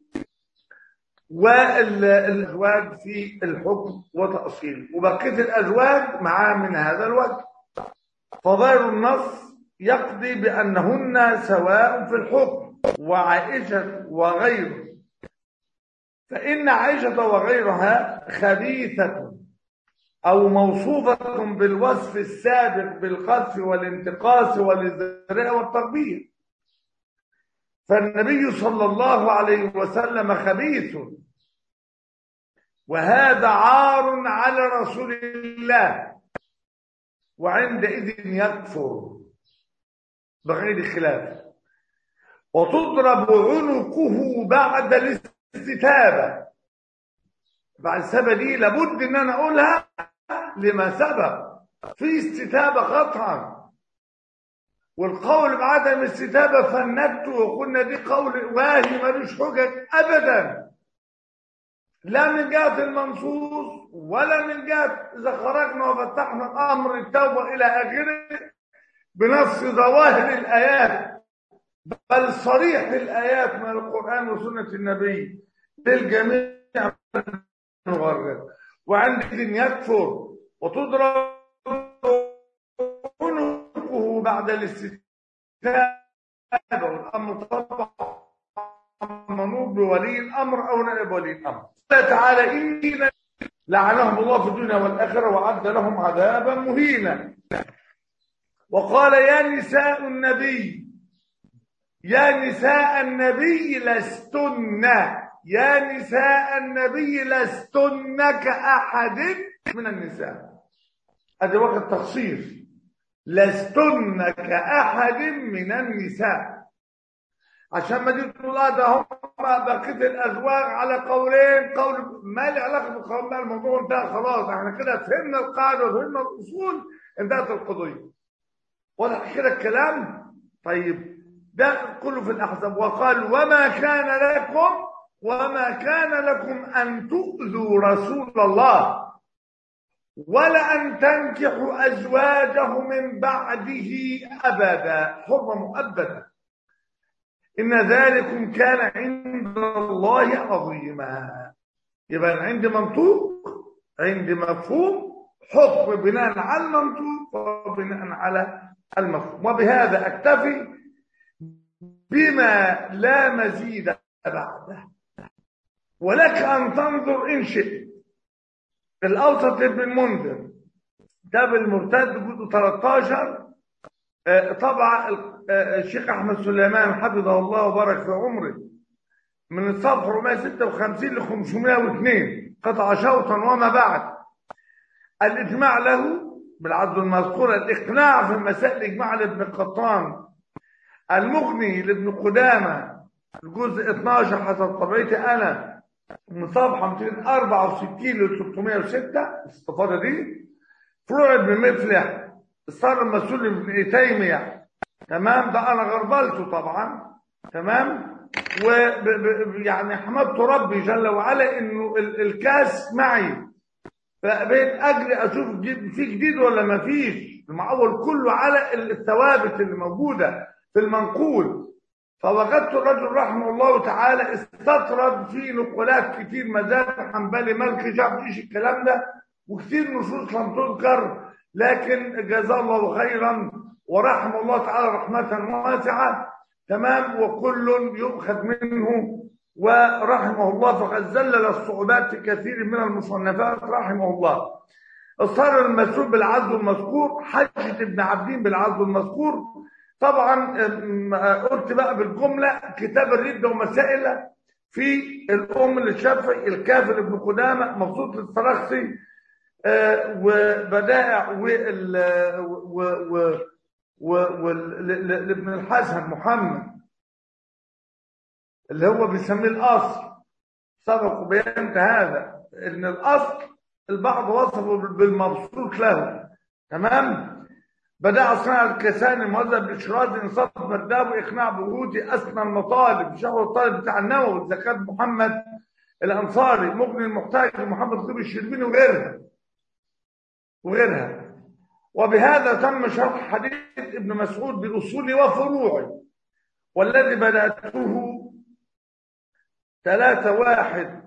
والازواج في الحكم وتأصيل وبقية الازواج معاه من هذا الوجه فظاهر النص يقضي بأنهن سواء في الحكم وعائشة وغيره فإن عائشة وغيرها خبيثة أو موصوفة بالوصف السابق بالقذف والانتقاص والازدراء والتقبيح فالنبي صلى الله عليه وسلم خبيث وهذا عار على رسول الله وعندئذ يكفر بغير خلاف وتضرب عنقه بعد الاستتابة بعد السبب دي لابد ان انا اقولها لما سبق في استتابة قطعا والقول بعدم الاستتابة فندت وقلنا دي قول واهي ملوش حجج ابدا لا من جهة المنصوص ولا من جهة إذا خرجنا وفتحنا الأمر التوبة إلى آخره بنص ظواهر الآيات بل صريح الآيات من القرآن وسنة النبي للجميع مغرد وعندئذ يكفر وتضرب عنقه بعد الاستتابة والأمر طبعا منوب بولي الأمر أو نائب ولي الأمر قال تعالى إني لعنهم الله في الدنيا والآخرة وعد لهم عذابا مهينا وقال يا نساء النبي يا نساء النبي لستن يا نساء النبي لستن كأحد من النساء هذا وقت تخصيص لستن كأحد من النساء عشان ما تقول الله ده هم بقيه الازواج على قولين قول ما له علاقه بالقول بقى الموضوع انتهى خلاص احنا كده فهمنا القاعده وفهمنا الاصول انتهت القضيه واضح كده الكلام طيب ده كله في الاحزاب وقال وما كان لكم وما كان لكم ان تؤذوا رسول الله ولا ان تنكحوا ازواجه من بعده ابدا حرمه مؤبده إن ذلكم كان عند الله عظيما يبقى عندي منطوق عندي مفهوم حكم بناء على المنطوق وبناء على المفهوم وبهذا أكتفي بما لا مزيد بعده ولك أن تنظر إن شئت الأوسط ابن المنذر كتاب المرتد جزء 13 آه، طبع آه، الشيخ احمد سليمان حفظه الله وبارك في عمره من الصفحه 456 ل 502 قطع شوطا وما بعد الاجماع له بالعدد المذكور الاقناع في مسائل الاجماع لابن قطان المغني لابن قدامه الجزء 12 حسب طبيعتي انا من صفحه 264 ل 306 الاستفاضه دي فروع ابن مفلح صار المسؤول ابن تيميه تمام ده انا غربلته طبعا تمام و ب- ب- يعني حمدت ربي جل وعلا انه ال- الكاس معي فبقيت اجري اشوف جد- في جديد ولا ما فيش المعول كله على الثوابت اللي موجوده في المنقول فوجدت الرجل رحمه الله تعالى استطرد في نقولات كتير مذاهب حنبلي مالكي شاف ايش الكلام ده وكتير نصوص لم تذكر لكن جزاه الله خيرا ورحم الله تعالى رحمة واسعة تمام وكل يؤخذ منه ورحمه الله فقد زلل الصعوبات في كثير من المصنفات رحمه الله صار المسؤول بالعدل المذكور حجة ابن عبدين بالعدل المذكور طبعا أم، قلت بقى بالجملة كتاب الردة ومسائل في الأم للشافعي الكافر ابن قدامة مبسوط الصراخسي آه، وبدائع وال و و و وال- ل- ل- لابن الحسن محمد اللي هو بيسميه الاصل سبق وبينت هذا ان الاصل البعض وصفه بالمبسوط له تمام بدأ صنع الكساني مهذب الشرازي انصاف مرداب واقناع بوجودي اسنى المطالب شهر الطالب بتاع النووي زكاة محمد الانصاري مغني المحتاج محمد طيب الشربيني وغيرها وغيرها وبهذا تم شرح حديث ابن مسعود بأصوله وفروعه والذي بدأته 3 واحد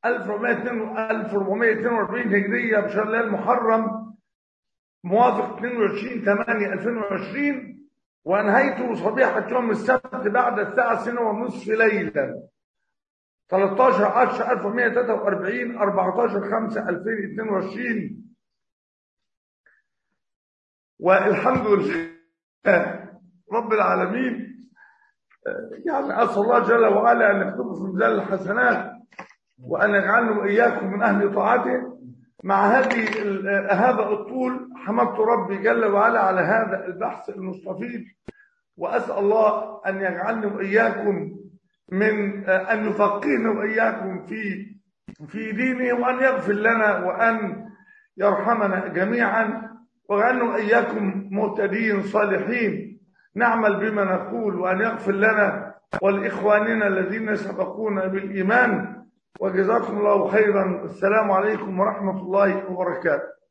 1442 هجرية بشهر الله المحرم موافق 22 8 2020 وانهيته صبيحة يوم السبت بعد الساعة سنة ونصف ليلا 13 10 1143 14 5 2022 والحمد لله رب العالمين يعني أسأل الله جل وعلا أن يكتبه في ميزان الحسنات وأن يجعلنا وإياكم من أهل طاعته مع هذه ال- هذا الطول حمدت ربي جل وعلا على هذا البحث المستفيض وأسأل الله أن يجعلني وإياكم من أن يفقهنا وإياكم في في دينه وأن يغفر لنا وأن يرحمنا جميعا وأن وإياكم مهتدين صالحين نعمل بما نقول وأن يغفر لنا ولإخواننا الذين سبقونا بالإيمان وجزاكم الله خيرا السلام عليكم ورحمة الله وبركاته